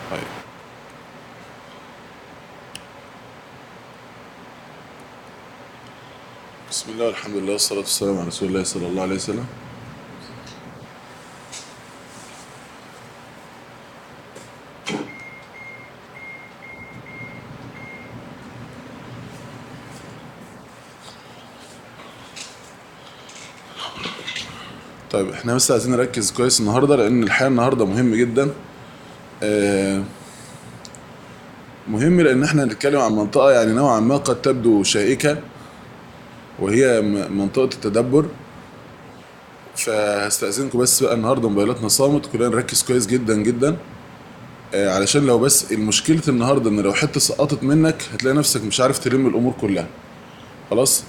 طيب بسم الله والحمد لله والصلاة والسلام على رسول الله صلى الله عليه وسلم طيب احنا بس عايزين نركز كويس النهارده لان الحقيقه النهارده مهم جدا آه، مهم لان احنا هنتكلم عن منطقه يعني نوعا ما قد تبدو شائكه وهي م- منطقه التدبر فهستأذنكم بس بقى النهارده موبايلاتنا صامت كلنا نركز كويس جدا جدا آه، علشان لو بس المشكلة النهارده ان لو حته سقطت منك هتلاقي نفسك مش عارف تلم الامور كلها خلاص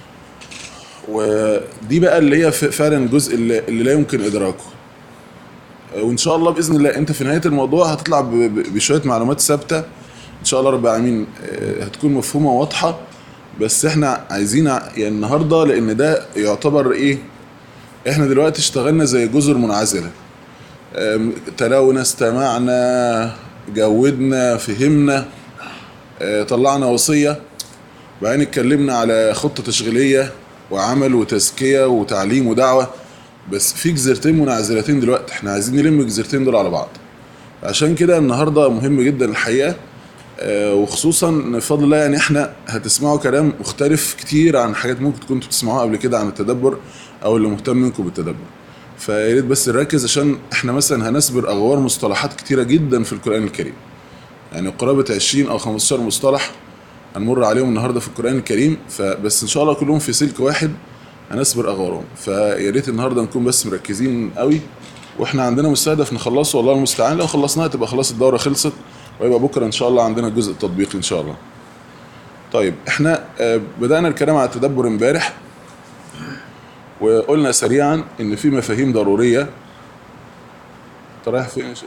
ودي بقى اللي هي ف- فعلا الجزء اللي, اللي لا يمكن ادراكه آه، وان شاء الله باذن الله انت في نهايه الموضوع هتطلع ب- ب- بشويه معلومات ثابته ان شاء الله رب العالمين آه، هتكون مفهومه وواضحه بس احنا عايزين ع- يعني النهارده لان ده يعتبر ايه احنا دلوقتي اشتغلنا زي جزر منعزله آم، تلاونا استمعنا جودنا فهمنا آه، طلعنا وصيه وبعدين اتكلمنا على خطه تشغيليه وعمل وتزكيه وتعليم ودعوه بس في جزيرتين منعزلتين دلوقتي احنا عايزين نلم الجزيرتين دول على بعض عشان كده النهارده مهم جدا الحقيقه آه، وخصوصا ان بفضل الله يعني احنا هتسمعوا كلام مختلف كتير عن حاجات ممكن كنتوا بتسمعوها قبل كده عن التدبر او اللي مهتم منكم بالتدبر فيا ريت بس نركز عشان احنا مثلا هنسبر اغوار مصطلحات كتيره جدا في القران الكريم يعني قرابه 20 او 15 مصطلح هنمر عليهم النهارده في القران الكريم فبس ان شاء الله كلهم في سلك واحد هنسبر اغوارهم فيا ريت النهارده نكون بس مركزين قوي واحنا عندنا مستهدف نخلصه والله المستعان لو خلصناها تبقى خلاص الدوره خلصت ويبقى بكره ان شاء الله عندنا الجزء التطبيقي ان شاء الله طيب احنا آه، بدانا الكلام على التدبر امبارح وقلنا سريعا ان في مفاهيم ضروريه انت رايح فين يا شيخ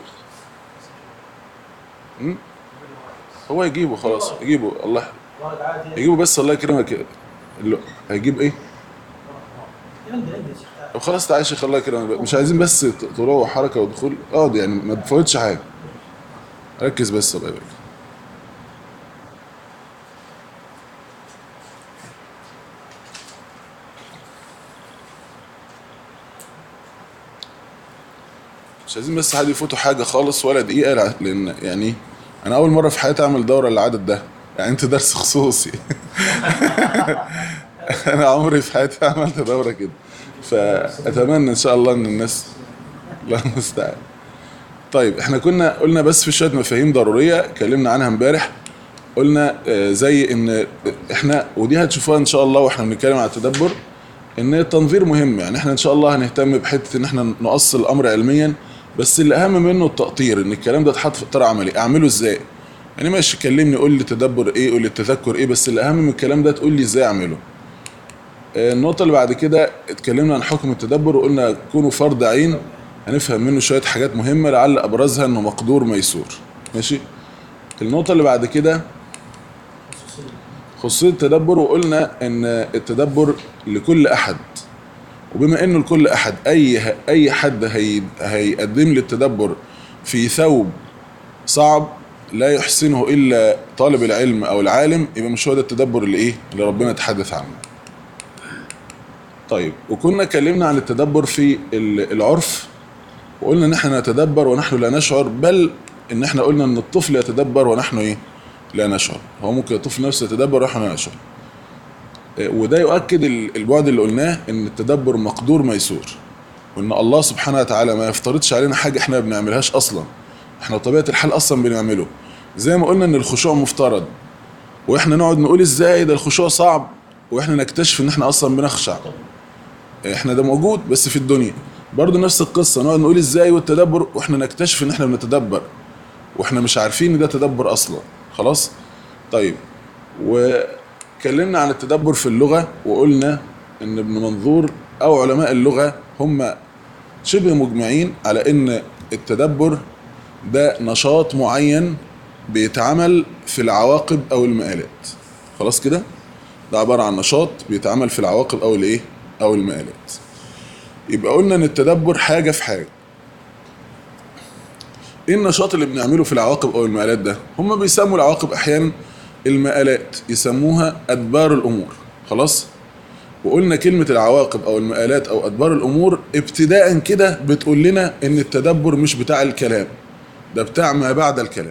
م? هو يجيبه خلاص يجيبه الله يجيبه بس الله يكرمك اللي- هيجيب ايه عندي عندي شيخ طب خلاص تعالى يا شيخ الله يكرمك بقى. مش عايزين بس ت- طلوع وحركه ودخول اقعد يعني ما تفوتش حاجه ركز بس الله يبارك مش عايزين بس حد يفوته حاجه خالص ولا دقيقه لع- لان يعني انا اول مره في حياتي اعمل دوره للعدد ده يعني انت درس خصوصي انا عمري في حياتي عملت دوره كده فاتمنى ان شاء الله ان الناس الله المستعان طيب احنا كنا قلنا بس في شويه مفاهيم ضروريه اتكلمنا عنها امبارح قلنا آه، زي ان احنا ودي هتشوفوها ان شاء الله واحنا بنتكلم على التدبر ان التنظير مهم يعني احنا ان شاء الله هنهتم بحته ان احنا نؤصل الامر علميا بس اللي اهم منه التأطير ان الكلام ده اتحط في اطار عملي اعمله ازاي يعني ماشي كلمني قول لي تدبر ايه قول لي التذكر ايه بس الاهم من الكلام ده تقول لي ازاي اعمله آه، النقطة اللي بعد كده اتكلمنا عن حكم التدبر وقلنا كونه فرض عين هنفهم منه شوية حاجات مهمة لعل أبرزها إنه مقدور ميسور ماشي النقطة اللي بعد كده خصوصية التدبر وقلنا إن التدبر لكل أحد وبما إنه لكل أحد أي أي حد هي هيقدم لي التدبر في ثوب صعب لا يحسنه إلا طالب العلم أو العالم يبقى مش هو ده التدبر اللي إيه اللي ربنا تحدث عنه طيب وكنا اتكلمنا عن التدبر في ال- العرف وقلنا ان احنا نتدبر ونحن لا نشعر بل ان احنا قلنا ان الطفل يتدبر ونحن ايه لا نشعر هو ممكن الطفل نفسه يتدبر ونحن لا نشعر إيه، وده يؤكد ال- البعد اللي قلناه ان التدبر مقدور ميسور وان الله سبحانه وتعالى ما يفترضش علينا حاجه احنا ما بنعملهاش اصلا احنا بطبيعه الحال اصلا بنعمله زي ما قلنا ان الخشوع مفترض واحنا نقعد نقول ازاي ده الخشوع صعب واحنا نكتشف ان احنا اصلا بنخشع احنا ده موجود بس في الدنيا برضه نفس القصه نقعد نقول ازاي والتدبر واحنا نكتشف ان احنا بنتدبر واحنا مش عارفين ان ده تدبر اصلا خلاص طيب وكلمنا عن التدبر في اللغه وقلنا ان ابن منظور او علماء اللغه هم شبه مجمعين على ان التدبر ده نشاط معين بيتعمل في العواقب او المآلات خلاص كده ده عباره عن نشاط بيتعمل في العواقب او الايه او المآلات يبقى قلنا ان التدبر حاجه في حاجه ايه النشاط اللي بنعمله في العواقب او المآلات ده هم بيسموا العواقب احيانا المآلات يسموها ادبار الامور خلاص وقلنا كلمة العواقب او المآلات او ادبار الامور ابتداء كده بتقول لنا ان التدبر مش بتاع الكلام ده بتاع ما بعد الكلام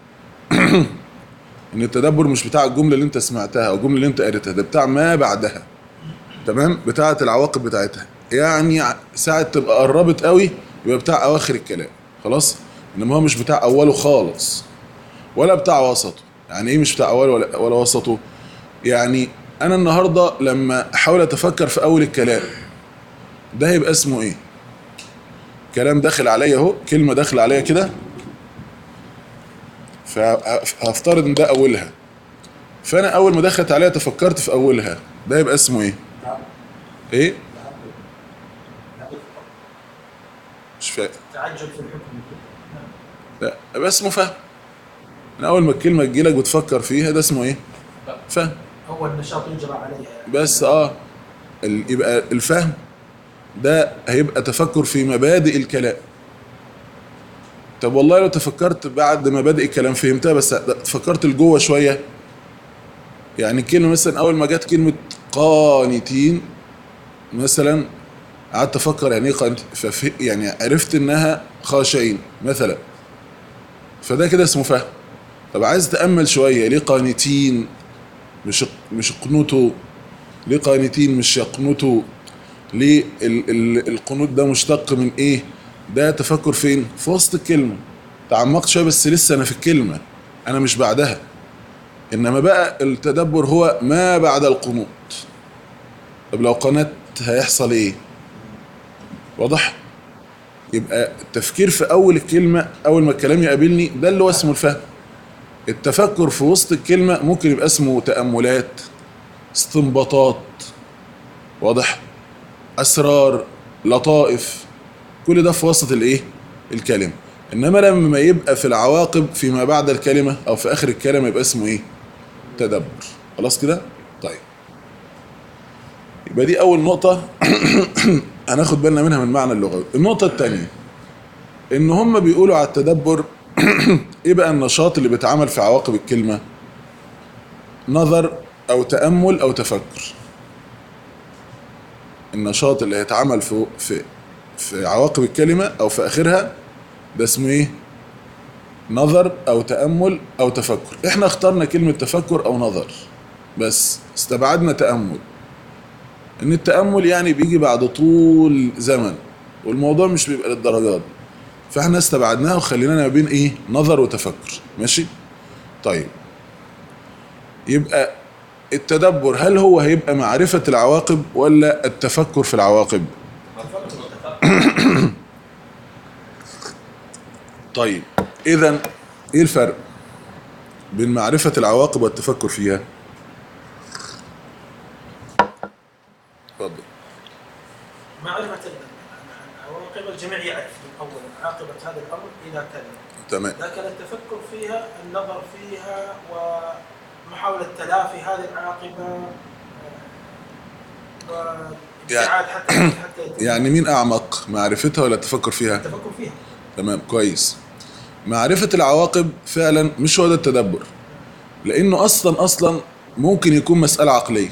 ان التدبر مش بتاع الجملة اللي انت سمعتها او الجملة اللي انت قريتها ده بتاع ما بعدها تمام بتاعة العواقب بتاعتها يعني ساعة تبقى قربت قوي يبقى بتاع اواخر الكلام خلاص انما هو مش بتاع اوله خالص ولا بتاع وسطه يعني ايه مش بتاع اوله ولا, ولا وسطه يعني انا النهارده لما احاول اتفكر في اول الكلام ده هيبقى اسمه ايه كلام داخل عليا اهو كلمه داخل عليا كده فهفترض ان ده اولها فانا اول ما دخلت عليا تفكرت في اولها ده يبقى اسمه ايه ايه مش فاهم تعجب في الحكم لا يبقى اسمه فهم من اول ما الكلمه تجيلك وتفكر فيها ده اسمه ايه فهم هو النشاط يجرى عليها بس اه ال- يبقى الفهم ده هيبقى تفكر في مبادئ الكلام طب والله لو تفكرت بعد مبادئ الكلام فهمتها بس فكرت لجوه شويه يعني كلمه مثلا اول ما جت كلمه قانتين مثلا قعدت افكر يعني ايه قانت ففه يعني عرفت انها خاشعين مثلا فده كده اسمه فهم طب عايز تامل شويه ليه قانتين مش مش قنوتوا ليه قانتين مش يقنطوا ليه ال ال القنوت ده مشتق من ايه ده تفكر فين في وسط الكلمه تعمقت شويه بس لسه انا في الكلمه انا مش بعدها انما بقى التدبر هو ما بعد القنوت طب لو قنت هيحصل ايه واضح يبقى التفكير في اول الكلمه اول ما الكلام يقابلني ده اللي هو اسمه الفهم التفكر في وسط الكلمه ممكن يبقى اسمه تاملات استنباطات واضح اسرار لطائف كل ده في وسط الايه الكلمه انما لما يبقى في العواقب فيما بعد الكلمه او في اخر الكلمه يبقى اسمه ايه تدبر خلاص كده طيب يبقى دي اول نقطه هناخد بالنا منها من المعنى اللغوي النقطه الثانيه ان هم بيقولوا على التدبر ايه بقى النشاط اللي بيتعمل في عواقب الكلمه نظر او تامل او تفكر النشاط اللي هيتعمل في في في عواقب الكلمه او في اخرها ده اسمه ايه نظر او تامل او تفكر احنا اخترنا كلمه تفكر او نظر بس استبعدنا تامل ان التامل يعني بيجي بعد طول زمن والموضوع مش بيبقى للدرجات دي فاحنا استبعدناها وخلينا ما بين ايه نظر وتفكر ماشي طيب يبقى التدبر هل هو هيبقى معرفة العواقب ولا التفكر في العواقب طيب اذا ايه الفرق بين معرفة العواقب والتفكر فيها اتفضل معرفة العواقب الجميع يعرف من أول عاقبة هذا الأمر إلى كذا تمام لكن التفكر فيها النظر فيها ومحاولة تلافي هذه العاقبة آه، والابتعاد حتى حتى يتم يعني مين اعمق معرفتها ولا التفكر فيها التفكر فيها تمام كويس معرفة العواقب فعلا مش هو ده التدبر لانه اصلا اصلا ممكن يكون مسألة عقلية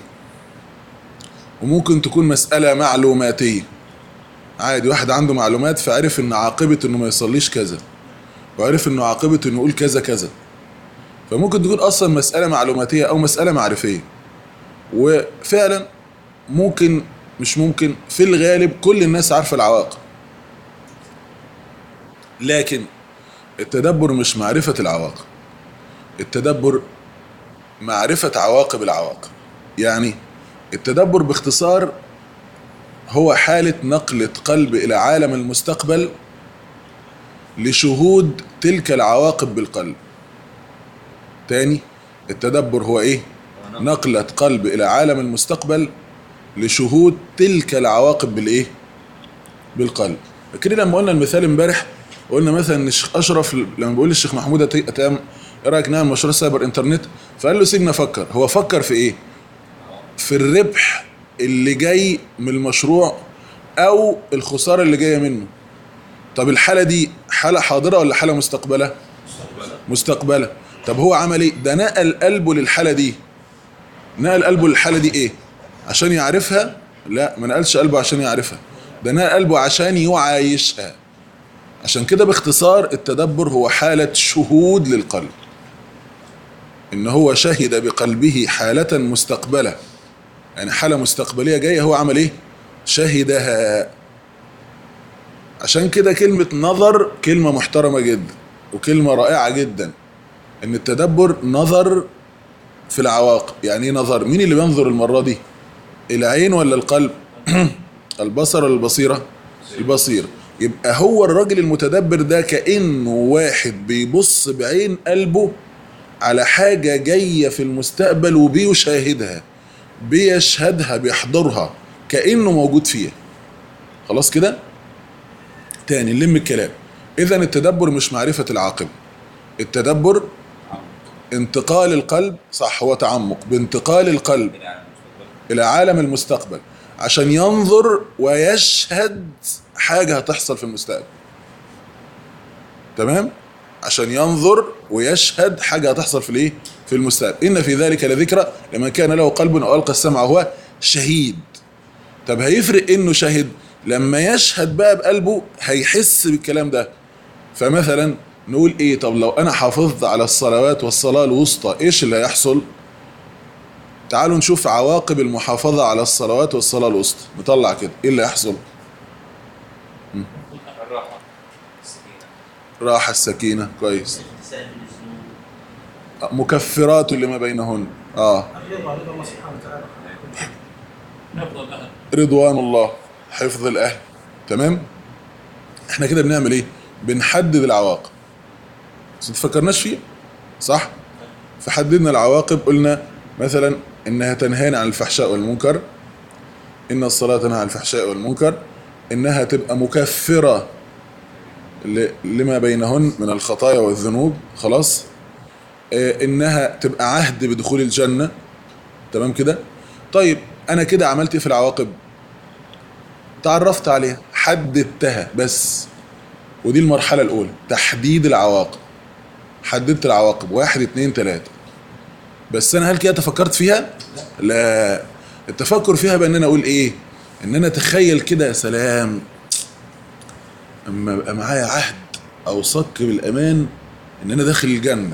وممكن تكون مسألة معلوماتية عادي واحد عنده معلومات فعرف ان عاقبة انه ما يصليش كذا وعرف انه عاقبة انه يقول كذا كذا فممكن تكون اصلا مسألة معلوماتية او مسألة معرفية وفعلا ممكن مش ممكن في الغالب كل الناس عارفة العواقب لكن التدبر مش معرفة العواقب التدبر معرفة عواقب العواقب يعني التدبر باختصار هو حالة نقلة قلب إلى عالم المستقبل لشهود تلك العواقب بالقلب تاني التدبر هو ايه نقلة قلب إلى عالم المستقبل لشهود تلك العواقب بالايه بالقلب فاكرين لما قلنا المثال امبارح قلنا مثلا ان الشيخ اشرف لما بيقول للشيخ محمود أتي- اتام ايه رايك نعمل مشروع سايبر انترنت فقال له سيبنا افكر هو فكر في ايه في الربح اللي جاي من المشروع او الخساره اللي جايه منه طب الحالة دي حالة حاضرة ولا حالة مستقبلة مستقبلة طب هو عمل ايه ده نقل قلبه للحالة دي نقل قلبه للحالة دي ايه عشان يعرفها لا ما نقلش قلبه عشان يعرفها ده نقل قلبه عشان يعايشها عشان كده باختصار التدبر هو حالة شهود للقلب ان هو شهد بقلبه حالة مستقبلة يعني حالة مستقبلية جاية هو عمل ايه شهدها عشان كده كلمة نظر كلمة محترمة جدا وكلمة رائعة جدا ان التدبر نظر في العواقب يعني ايه نظر مين اللي بينظر المرة دي العين ولا القلب البصر ولا البصيرة البصيرة يبقى هو الراجل المتدبر ده كأنه واحد بيبص بعين قلبه على حاجة جاية في المستقبل وبيشاهدها بيشهدها بيحضرها كأنه موجود فيها خلاص كده تاني نلم الكلام اذا التدبر مش معرفة العاقبة التدبر انتقال القلب صح هو تعمق بانتقال القلب الى عالم المستقبل عشان ينظر ويشهد حاجة هتحصل في المستقبل تمام عشان ينظر ويشهد حاجة هتحصل في الايه في المستقبل ان في ذلك لذكرى لمن كان له قلب او القى السمع وهو شهيد طب هيفرق انه شهد لما يشهد بقى بقلبه هيحس بالكلام ده فمثلا نقول ايه طب لو انا حافظت على الصلوات والصلاة الوسطى ايش اللي هيحصل تعالوا نشوف عواقب المحافظة على الصلوات والصلاة الوسطى نطلع كده ايه اللي هيحصل الراحة السكينة راحة السكينة كويس الاغتسال من الذنوب مكفرات لما بينهن اه الرضا رضا الله سبحانه وتعالى نفضل الأهل رضوان الله حفظ الاهل تمام احنا كده بنعمل ايه بنحدد العواقب بس ما تفكرناش فيها صح فحددنا العواقب قلنا مثلا انها تنهانا عن الفحشاء والمنكر ان الصلاه تنهى عن الفحشاء والمنكر انها تبقى مكفره ل- لما بينهن من الخطايا والذنوب خلاص آه، انها تبقى عهد بدخول الجنه تمام كده طيب انا كده عملت ايه في العواقب تعرفت عليها حددتها بس ودي المرحله الاولى تحديد العواقب حددت العواقب واحد اتنين تلاته بس انا هل كده تفكرت فيها لا التفكر فيها بان انا اقول ايه ان انا اتخيل كده يا سلام اما يبقى معايا عهد او صك بالامان ان انا داخل الجنه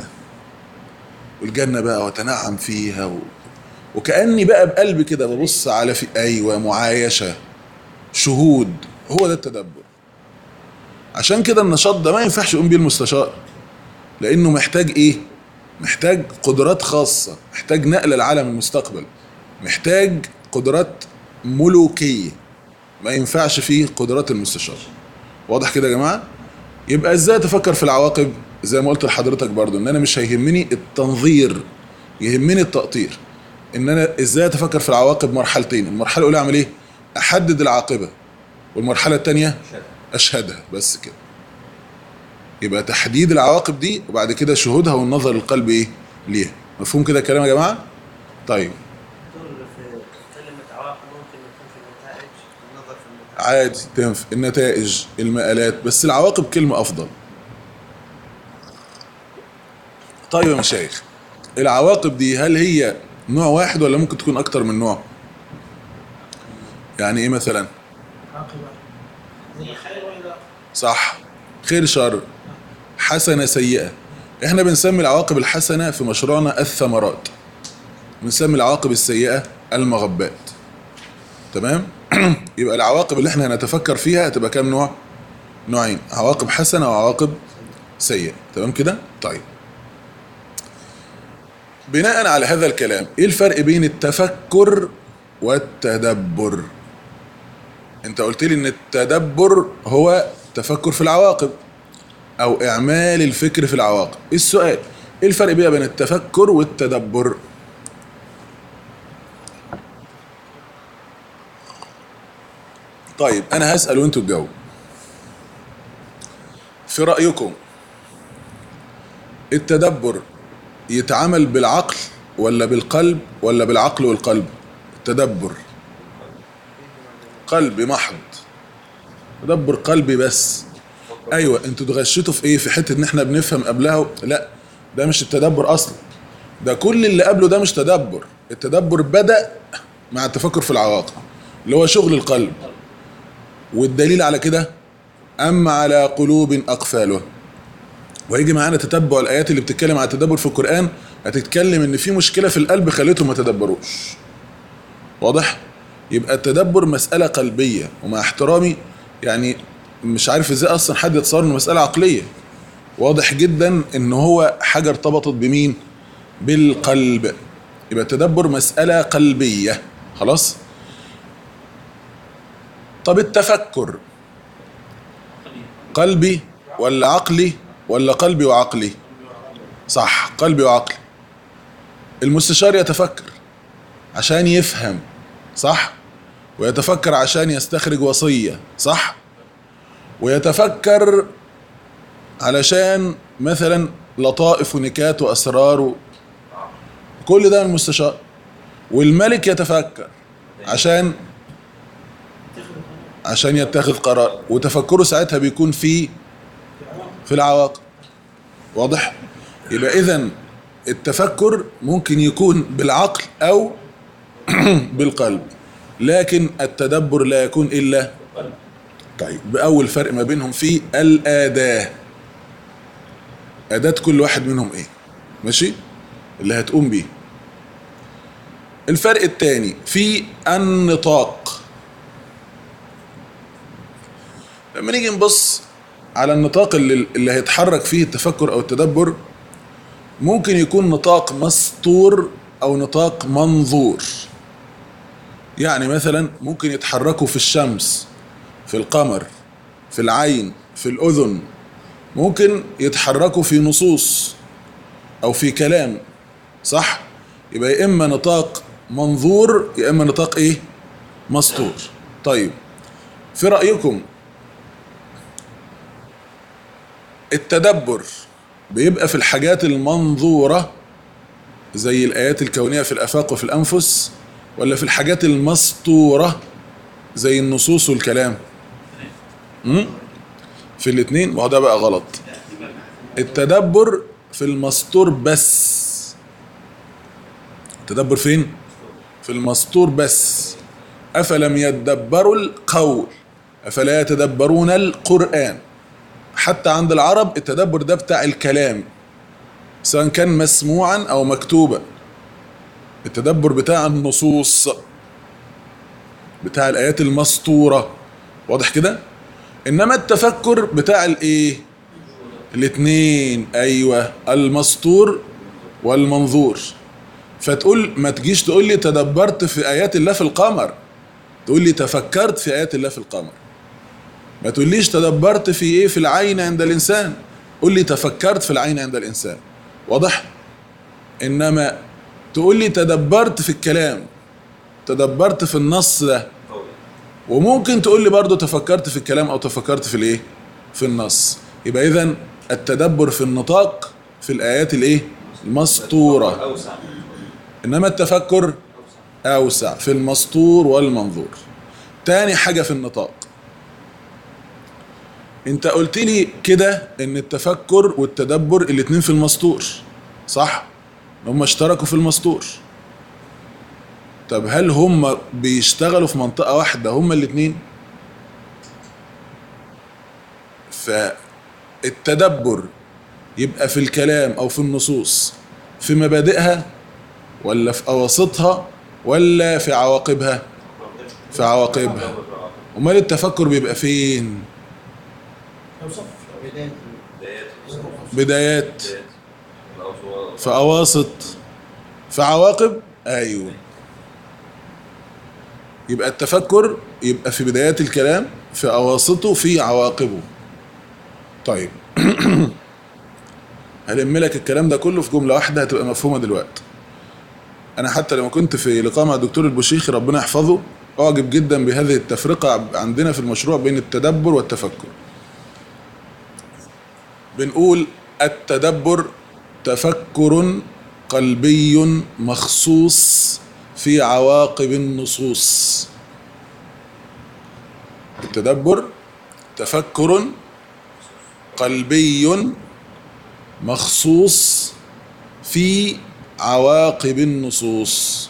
والجنه بقى واتنعم فيها و... وكاني بقى بقلبي كده ببص على في ايوه معايشه شهود هو ده التدبر عشان كده النشاط ده ما ينفعش يقوم بيه المستشار لانه محتاج ايه محتاج قدرات خاصه محتاج نقل العالم المستقبل محتاج قدرات ملوكيه ما ينفعش فيه قدرات المستشار واضح كده يا جماعه يبقى ازاي اتفكر في العواقب زي ما قلت لحضرتك برضو ان انا مش هيهمني التنظير يهمني التقطير ان انا ازاي اتفكر في العواقب مرحلتين المرحله الاولى اعمل ايه احدد العاقبه والمرحله الثانيه اشهدها بس كده يبقى تحديد العواقب دي وبعد كده شهودها والنظر القلب ايه ليها مفهوم كده الكلام يا جماعه طيب دكتور في كلمة عواقب ممكن يكون في النتائج النظر في النتائج عادي تنفع النتائج المقالات بس العواقب كلمة أفضل طيب يا مشايخ العواقب دي هل هي نوع واحد ولا ممكن تكون أكتر من نوع يعني إيه مثلا عاقبة زي خير وإلى صح خير شر حسنة سيئة احنا بنسمي العواقب الحسنة في مشروعنا الثمرات بنسمي العواقب السيئة المغبات تمام يبقى العواقب اللي احنا هنتفكر فيها هتبقى كام نوع نوعين عواقب حسنة وعواقب سيئة تمام كده طيب بناء على هذا الكلام ايه الفرق بين التفكر والتدبر انت قلت لي ان التدبر هو تفكر في العواقب او اعمال الفكر في العواقب ايه السؤال ايه الفرق بقى بين التفكر والتدبر طيب انا هسأل وانتوا تجاوبوا في رأيكم التدبر يتعامل بالعقل ولا بالقلب ولا بالعقل والقلب التدبر قلبي محض تدبر قلبي بس ايوه انتوا اتغشيتوا في ايه في حته ان احنا بنفهم قبلها و... لا ده مش التدبر اصلا ده كل اللي قبله ده مش تدبر التدبر بدأ مع التفكر في العواقب اللي هو شغل القلب والدليل على كده أما على قلوب أقفالها ويجي معانا تتبع الآيات اللي بتتكلم على التدبر في القرآن هتتكلم إن في مشكلة في القلب خليتهم ما تدبروش واضح؟ يبقى التدبر مسألة قلبية ومع احترامي يعني مش عارف ازاي اصلا حد يتصور انه مسألة عقلية واضح جدا ان هو حاجة ارتبطت بمين بالقلب يبقى التدبر مسألة قلبية خلاص طب التفكر قلبي ولا عقلي ولا قلبي وعقلي صح قلبي وعقلي المستشار يتفكر عشان يفهم صح ويتفكر عشان يستخرج وصية صح ويتفكر علشان مثلا لطائف ونكات واسرار و... كل ده من المستشار والملك يتفكر عشان عشان يتخذ قرار وتفكره ساعتها بيكون في في العواقب واضح يبقى اذا التفكر ممكن يكون بالعقل او بالقلب لكن التدبر لا يكون الا طيب بأول فرق ما بينهم في الأداة أداة كل واحد منهم إيه ماشي اللي هتقوم بيه الفرق الثاني في النطاق لما نيجي نبص على النطاق اللي, اللي هيتحرك فيه التفكر أو التدبر ممكن يكون نطاق مسطور أو نطاق منظور يعني مثلا ممكن يتحركوا في الشمس في القمر في العين في الأذن ممكن يتحركوا في نصوص أو في كلام صح يبقى يا إما نطاق منظور يا إما نطاق إيه مسطور طيب في رأيكم التدبر بيبقى في الحاجات المنظورة زي الآيات الكونية في الآفاق وفي الأنفس ولا في الحاجات المسطورة زي النصوص والكلام مم؟ في الاثنين ما هو ده بقى غلط التدبر في المسطور بس التدبر فين في المسطور بس افلم يدبروا القول افلا يتدبرون القران حتى عند العرب التدبر ده بتاع الكلام سواء كان مسموعا او مكتوبا التدبر بتاع النصوص بتاع الايات المسطوره واضح كده انما التفكر بتاع الايه الاثنين ايوه المسطور والمنظور فتقول ما تجيش تقول لي تدبرت في ايات الله في القمر تقول لي تفكرت في ايات الله في القمر ما تقوليش تدبرت في ايه في العين عند الانسان قول لي تفكرت في العين عند الانسان واضح انما تقول لي تدبرت في الكلام تدبرت في النص ده وممكن تقول لي برضو تفكرت في الكلام او تفكرت في الايه في النص يبقى اذا التدبر في النطاق في الايات الايه المسطوره اوسع انما التفكر اوسع في المسطور والمنظور تاني حاجه في النطاق انت قلت لي كده ان التفكر والتدبر الاتنين في المسطور صح هم اشتركوا في المسطور طب هل هم بيشتغلوا في منطقة واحدة هم الاتنين فالتدبر يبقى في الكلام او في النصوص في مبادئها ولا في اواسطها ولا في عواقبها في عواقبها امال التفكر بيبقى فين يوصف بداية بدايات في اواسط في عواقب ايوه يبقى التفكر يبقى في بدايات الكلام في اواسطه في عواقبه طيب هلم لك الكلام ده كله في جمله واحده هتبقى مفهومه دلوقتي انا حتى لما كنت في لقاء مع الدكتور البشيخي ربنا يحفظه اعجب جدا بهذه التفرقه عندنا في المشروع بين التدبر والتفكر بنقول التدبر تفكر قلبي مخصوص في عواقب النصوص التدبر تفكر قلبي مخصوص في عواقب النصوص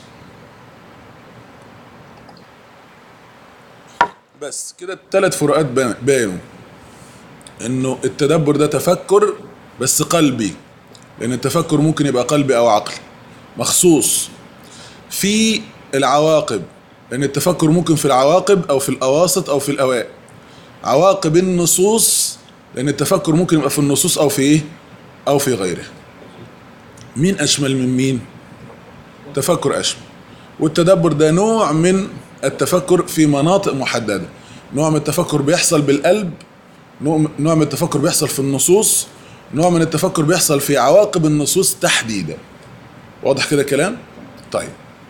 بس كده الثلاث فروقات بان- بانوا انه التدبر ده تفكر بس قلبي لان التفكر ممكن يبقى قلبي او عقلي مخصوص في العواقب لان التفكر ممكن في العواقب او في الاواسط او في الاوائل عواقب النصوص لان التفكر ممكن يبقى في النصوص او في ايه او في غيره مين اشمل من مين تفكر اشمل والتدبر ده نوع من التفكر في مناطق محدده نوع من التفكر بيحصل بالقلب نوع نوع من التفكر بيحصل في النصوص نوع من التفكر بيحصل في عواقب النصوص تحديدا واضح كده كلام طيب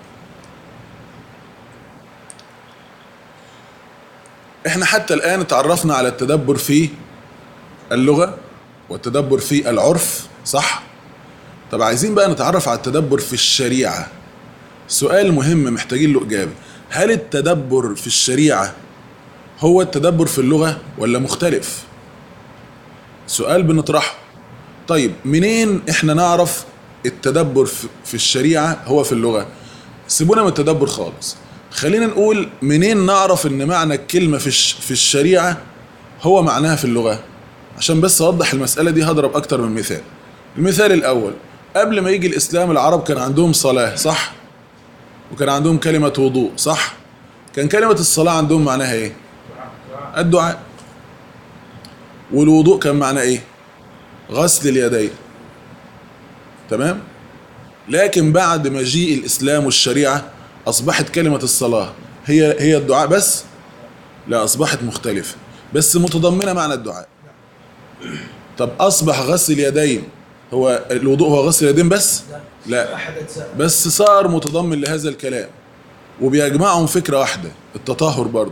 احنا حتى الان تعرفنا على التدبر في اللغه والتدبر في العرف صح طب عايزين بقى نتعرف على التدبر في الشريعه سؤال مهم محتاجين له اجابه هل التدبر في الشريعه هو التدبر في اللغه ولا مختلف سؤال بنطرحه طيب منين احنا نعرف التدبر في- في الشريعه هو في اللغه سيبونا من التدبر خالص خلينا نقول منين نعرف ان معنى الكلمه في الش- في الشريعه هو معناها في اللغه عشان بس اوضح المساله دي هضرب اكتر من مثال المثال الاول قبل ما يجي الاسلام العرب كان عندهم صلاه صح وكان عندهم كلمه وضوء صح كان كلمه الصلاه عندهم معناها ايه الدعاء والوضوء كان معناه ايه غسل اليدين تمام لكن بعد مجيء الاسلام والشريعه اصبحت كلمه الصلاه هي هي الدعاء بس لا اصبحت مختلفه بس متضمنه معنى الدعاء طب اصبح غسل اليدين هو الوضوء هو غسل اليدين بس لا احد اجزاء بس صار متضمن لهذا الكلام وبيجمعهم فكرة واحدة التطهر برضو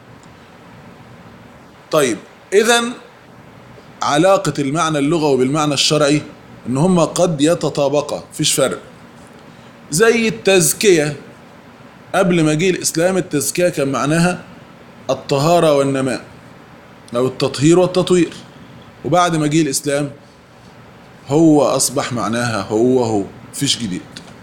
طيب إذا علاقة المعنى اللغوي بالمعنى الشرعي إن هما قد يتطابقا مفيش فرق زي التزكية قبل ما جه الإسلام التزكية كان معناها الطهارة والنماء أو التطهير والتطوير وبعد ما جه الإسلام هو أصبح معناها هو هو مفيش جديد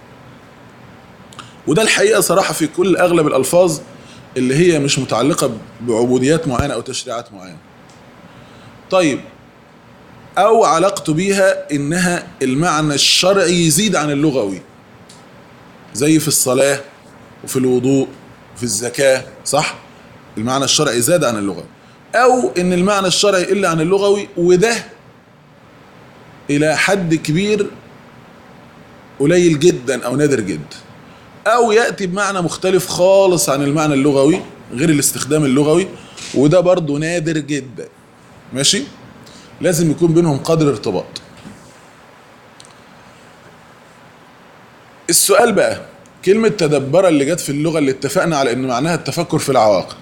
وده الحقيقة صراحة في كل أغلب الألفاظ اللي هي مش متعلقة بعبوديات معينة أو تشريعات معينة طيب أو علاقته بيها إنها المعنى الشرعي يزيد عن اللغوي زي في الصلاة وفي الوضوء وفي الزكاة صح؟ المعنى الشرعي زاد عن اللغوي أو إن المعنى الشرعي يقل عن اللغوي وده إلى حد كبير قليل جدا أو نادر جدا أو يأتي بمعنى مختلف خالص عن المعنى اللغوي غير الاستخدام اللغوي وده برضه نادر جدا ماشي لازم يكون بينهم قدر ارتباط السؤال بقى كلمة تدبر اللي جت في اللغة اللي اتفقنا على ان معناها التفكر في العواقب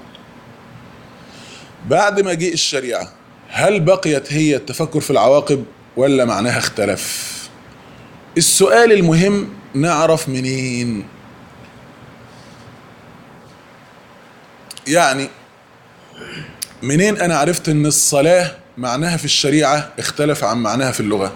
بعد ما جه الشريعة هل بقيت هي التفكر في العواقب ولا معناها اختلف السؤال المهم نعرف منين يعني منين انا عرفت ان الصلاة معناها في الشريعة اختلف عن معناها في اللغة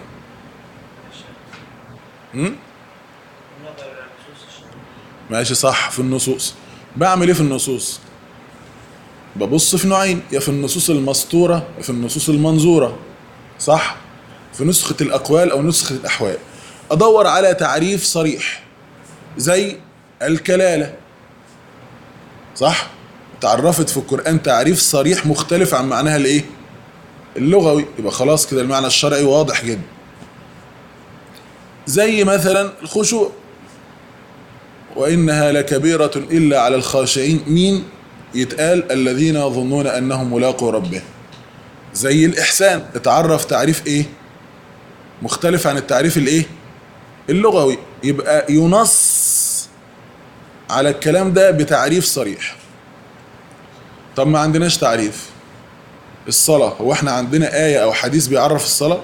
م? النظر الى نصوص الشرع ماشي صح في النصوص بعمل ايه في النصوص ببص في نوعين يا في النصوص المسطورة يا في النصوص المنظورة صح في نسخة الأقوال أو نسخة الأحوال أدور على تعريف صريح زي الكلالة صح تعرفت في القرآن تعريف صريح مختلف عن معناها الإيه اللغوي يبقى خلاص كده المعنى الشرعي واضح جدا زي مثلا الخشوع وإنها لكبيرة إلا على الخاشعين مين يتقال الذين يظنون أنهم ملاقوا ربهم زي الإحسان اتعرف تعريف إيه مختلف عن التعريف الإيه اللغوي يبقى ينص على الكلام ده بتعريف صريح طب ما عندناش تعريف الصلاة هو احنا عندنا آية أو حديث بيعرف الصلاة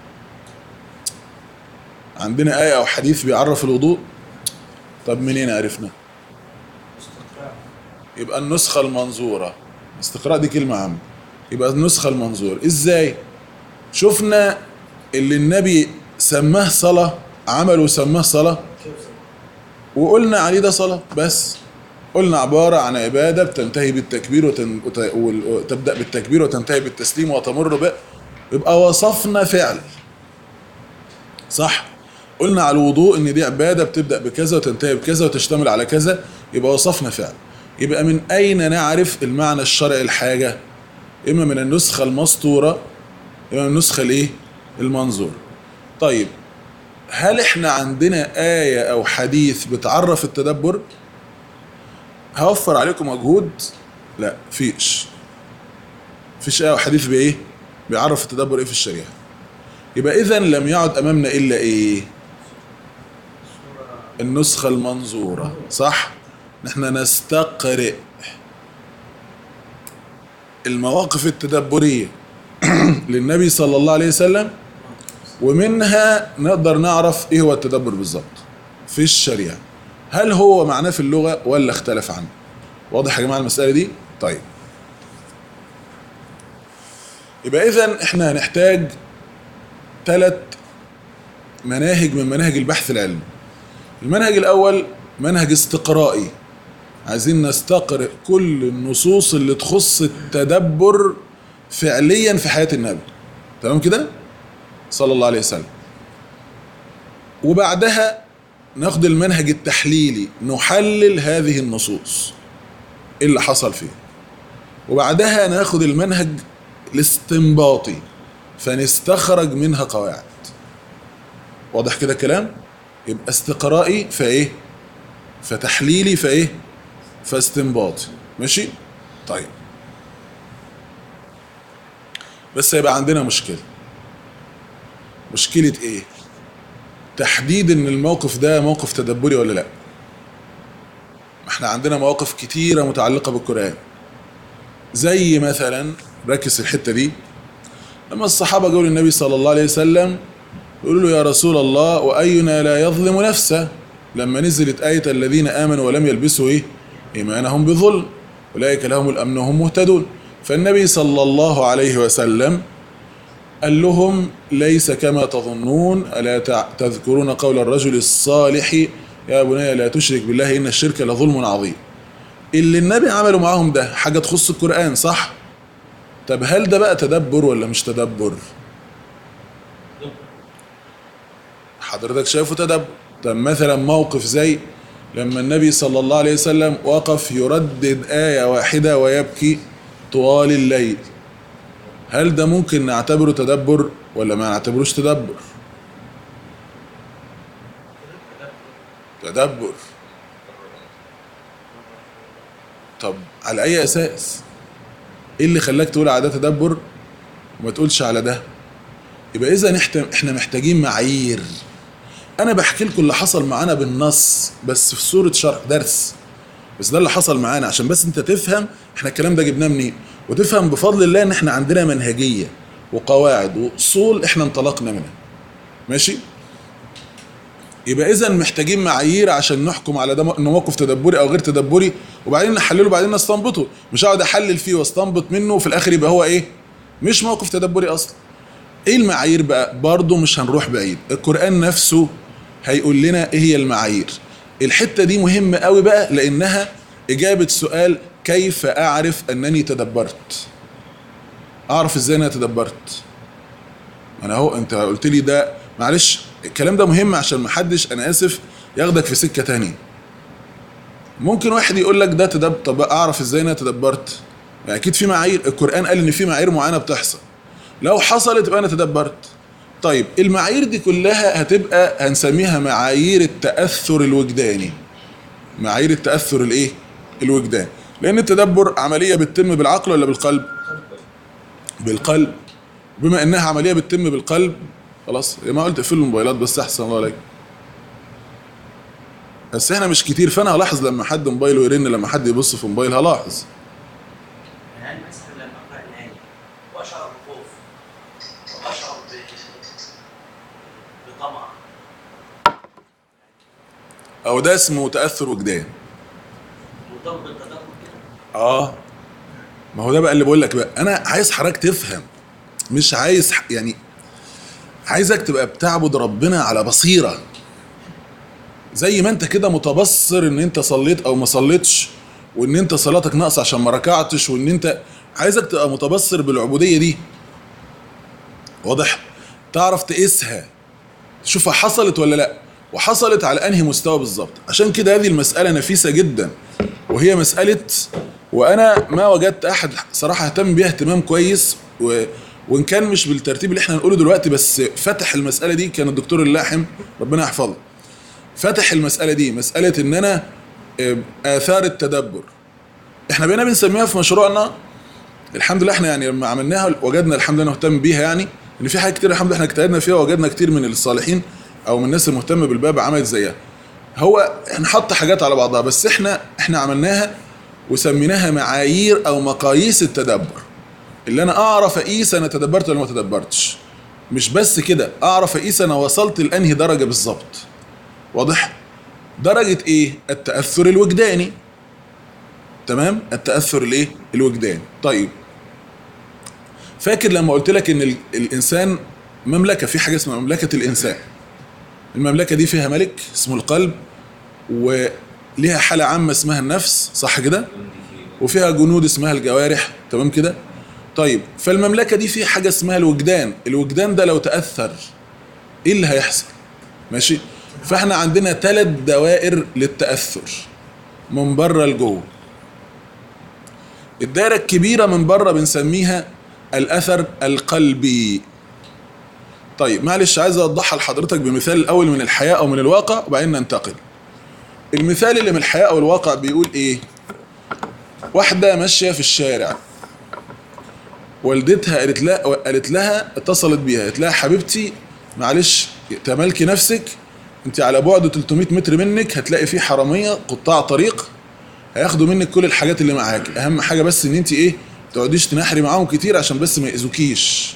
عندنا آية أو حديث بيعرف الوضوء طب منين عرفنا يبقى النسخة المنظورة استقراء دي كلمة عامة يبقى النسخة المنظورة ازاي شفنا اللي النبي سماه صلاة عمل وسماه صلاة كيف زي وقلنا عليه ده صلاة بس قلنا عبارة عن عبادة بتنتهي بالتكبير وتن... وت... وال- وتبدأ بالتكبير وتنتهي بالتسليم وتمر ب يبقى وصفنا فعل صح قلنا على الوضوء ان دي عبادة بتبدأ بكذا وتنتهي بكذا وتشتمل على كذا يبقى وصفنا فعل يبقى من أين نعرف المعنى الشرعي الحاجة إما من النسخة المسطورة إما من النسخة الإيه المنظور طيب هل احنا عندنا آية أو حديث بتعرف التدبر؟ هوفر عليكم مجهود؟ لا فيش. فيش آية أو حديث بإيه؟ بيعرف التدبر إيه في الشريعة. يبقى إذا لم يعد أمامنا إلا إيه؟ النسخة المنظورة، صح؟ نحن نستقرئ المواقف التدبرية للنبي صلى الله عليه وسلم ومنها نقدر نعرف ايه هو التدبر بالظبط في الشريعة هل هو معناه في اللغة ولا اختلف عنه واضح يا جماعة المسألة دي طيب يبقى اذا احنا هنحتاج ثلاث مناهج من مناهج البحث العلمي المنهج الاول منهج استقرائي عايزين نستقرئ كل النصوص اللي تخص التدبر فعليا في حياة النبي تمام كده صلى الله عليه وسلم وبعدها ناخد المنهج التحليلي نحلل هذه النصوص ايه اللي حصل فيه وبعدها ناخد المنهج الاستنباطي فنستخرج منها قواعد واضح كده الكلام يبقى استقرائي فايه فتحليلي فايه فاستنباطي ماشي طيب بس هيبقى عندنا مشكله مشكلة ايه؟ تحديد ان الموقف ده موقف تدبري ولا لا ما احنا عندنا مواقف كتيرة متعلقة بالقرآن زي مثلا ركز في الحتة دي لما الصحابة قالوا للنبي صلى الله عليه وسلم يقولوا له يا رسول الله وأينا لا يظلم نفسه لما نزلت آية الذين آمنوا ولم يلبسوا إيه إيمانهم بظلم أولئك لهم الأمن وهم مهتدون فالنبي صلى الله عليه وسلم قال لهم ليس كما تظنون ألا تع- تذكرون قول الرجل الصالح يا بني لا تشرك بالله إن الشرك لظلم عظيم اللي النبي عمله معاهم ده حاجة تخص القرآن صح؟ طب هل ده بقى تدبر ولا مش تدبر؟ حضرتك شايفه تدبر طب مثلا موقف زي لما النبي صلى الله عليه وسلم وقف يردد آية واحدة ويبكي طوال الليل هل ده ممكن نعتبره تدبر ولا ما نعتبروش تدبر تدبر طب على اي اساس ايه اللي خلاك تقول على ده تدبر وما تقولش على ده يبقى اذا إحنا- احنا محتاجين معايير انا بحكي لكم اللي حصل معانا بالنص بس في صورة شرح درس بس ده اللي حصل معانا عشان بس انت تفهم احنا الكلام ده جبناه منين وتفهم بفضل الله ان احنا عندنا منهجية وقواعد واصول احنا انطلقنا منها ماشي يبقى اذا محتاجين معايير عشان نحكم على ده م- انه موقف تدبري او غير تدبري وبعدين نحلله وبعدين نستنبطه مش هقعد احلل فيه واستنبط منه وفي الاخر يبقى هو ايه مش موقف تدبري اصلا ايه المعايير بقى برضه مش هنروح بعيد القرآن نفسه هيقول لنا ايه هي المعايير الحتة دي مهمة قوي بقى لانها اجابة سؤال كيف اعرف انني تدبرت اعرف ازاي انا تدبرت انا اهو انت قلت لي ده معلش الكلام ده مهم عشان محدش انا اسف ياخدك في سكة تانية ممكن واحد يقول لك ده تدبر طب اعرف ازاي انا تدبرت يعني اكيد في معايير القرآن قال ان في معايير معينة بتحصل لو حصلت يبقى انا تدبرت طيب المعايير دي كلها هتبقى هنسميها معايير التأثر الوجداني معايير التأثر الايه الوجداني لان التدبر عملية بتتم بالعقل ولا بالقلب بالقلب بما انها عملية بتتم بالقلب خلاص ما قلت اقفلوا الموبايلات بس احسن الله عليك بس احنا مش كتير فانا هلاحظ لما حد موبايله يرن لما حد يبص في موبايل هلاحظ يعني مثلا لما اقرا الايه واشعر بخوف واشعر ب بطمع او ده اسمه تأثر وجداني مرتبط بالتدبر كده اه ما هو ده بقى اللي بقول لك بقى انا عايز حضرتك تفهم مش عايز ح- يعني عايزك تبقى بتعبد ربنا على بصيره زي ما انت كده متبصر ان انت صليت او ما صليتش وان انت صلاتك ناقصه عشان ما ركعتش وان انت عايزك تبقى متبصر بالعبوديه دي واضح تعرف تقيسها تشوفها حصلت ولا لا وحصلت على انهي مستوى بالظبط عشان كده هذه المساله نفيسه جدا وهي مساله وانا ما وجدت احد صراحه اهتم بيها اهتمام كويس و وان كان مش بالترتيب اللي احنا هنقوله دلوقتي بس فتح المساله دي كان الدكتور اللاحم ربنا يحفظه فتح المساله دي مساله ان انا آه، اثار التدبر احنا بقينا بنسميها في مشروعنا الحمد لله احنا يعني لما عملناها وجدنا الحمد لله نهتم بيها يعني ان في حاجات كتير الحمد لله احنا اجتهدنا فيها ووجدنا كتير من الصالحين او من الناس المهتمه بالباب عملت زيها هو نحط حاجات على بعضها بس احنا احنا عملناها وسميناها معايير او مقاييس التدبر اللي انا اعرف اقيس انا تدبرت ولا ما تدبرتش مش بس كده اعرف اقيس انا وصلت لانهي درجه بالظبط واضح درجه ايه التاثر الوجداني تمام التاثر الايه الوجداني طيب فاكر لما قلت لك ان ال- الانسان مملكه في حاجه اسمها مملكه الانسان المملكه دي فيها ملك اسمه القلب وليها حاله عامه اسمها النفس صح كده وفيها جنود اسمها الجوارح تمام كده طيب فالمملكه دي في حاجه اسمها الوجدان الوجدان ده لو تاثر ايه اللي هيحصل ماشي فاحنا عندنا ثلاث دوائر للتاثر من بره لجوه الدائره الكبيره من بره بنسميها الاثر القلبي طيب معلش عايز اوضحها لحضرتك بمثال الاول من الحياه او من الواقع وبعدين ننتقل المثال اللي من الحياه او الواقع بيقول ايه واحده ماشيه في الشارع والدتها قالت لها قالت لها اتصلت بيها قالت لها حبيبتي معلش تملكي نفسك انت على بعد 300 متر منك هتلاقي في حراميه قطاع طريق هياخدوا منك كل الحاجات اللي معاك اهم حاجه بس ان انت ايه تقعديش تنحري معاهم كتير عشان بس ما يأذوكيش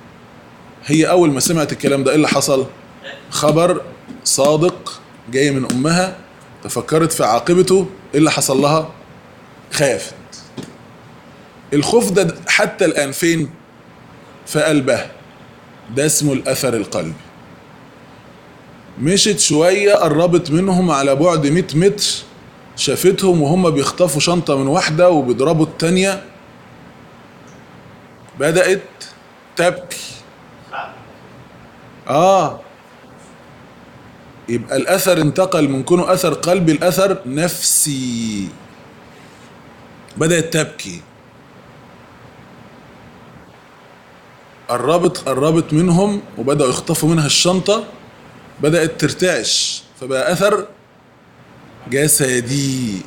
هي اول ما سمعت الكلام ده ايه اللي حصل خبر صادق جاي من امها تفكرت في عاقبته ايه اللي حصل لها خافت الخوف ده حتى الان فين في قلبها ده اسمه الاثر القلبي مشت شويه قربت منهم على بعد 100 متر شافتهم وهم بيخطفوا شنطه من واحده وبيضربوا التانيه بدات تبكي اه يبقى الاثر انتقل من كونه اثر قلبي لاثر نفسي بدات تبكي قربت قربت منهم وبداوا يخطفوا منها الشنطه بدات ترتعش فبقى اثر جسدي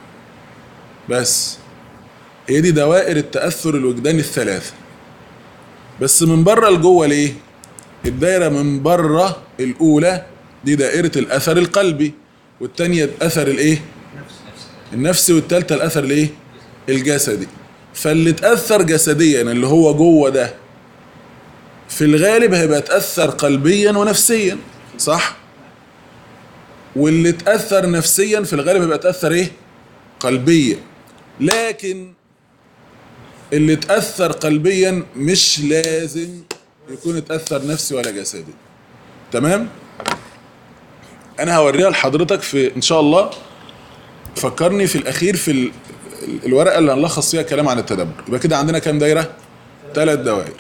بس هي دي دوائر التاثر الوجداني الثلاثه بس من بره لجوه ليه الدايره من بره الاولى دي دائره الاثر القلبي والثانيه الاثر الايه النفسي والثالثه الاثر الايه الجسدي فاللي اتاثر جسديا اللي هو جوه ده في الغالب هيبقى اتاثر قلبيا ونفسيا صح واللي اتاثر نفسيا في الغالب هيبقى اتاثر ايه قلبيا لكن اللي اتاثر قلبيا مش لازم يكون اتاثر نفسي ولا جسدي تمام انا هوريها لحضرتك في ان شاء الله فكرني في الاخير في ال- ال- الورقه اللي هنلخص فيها كلام عن التدبر يبقى كده عندنا كام دايره ثلاث دوائر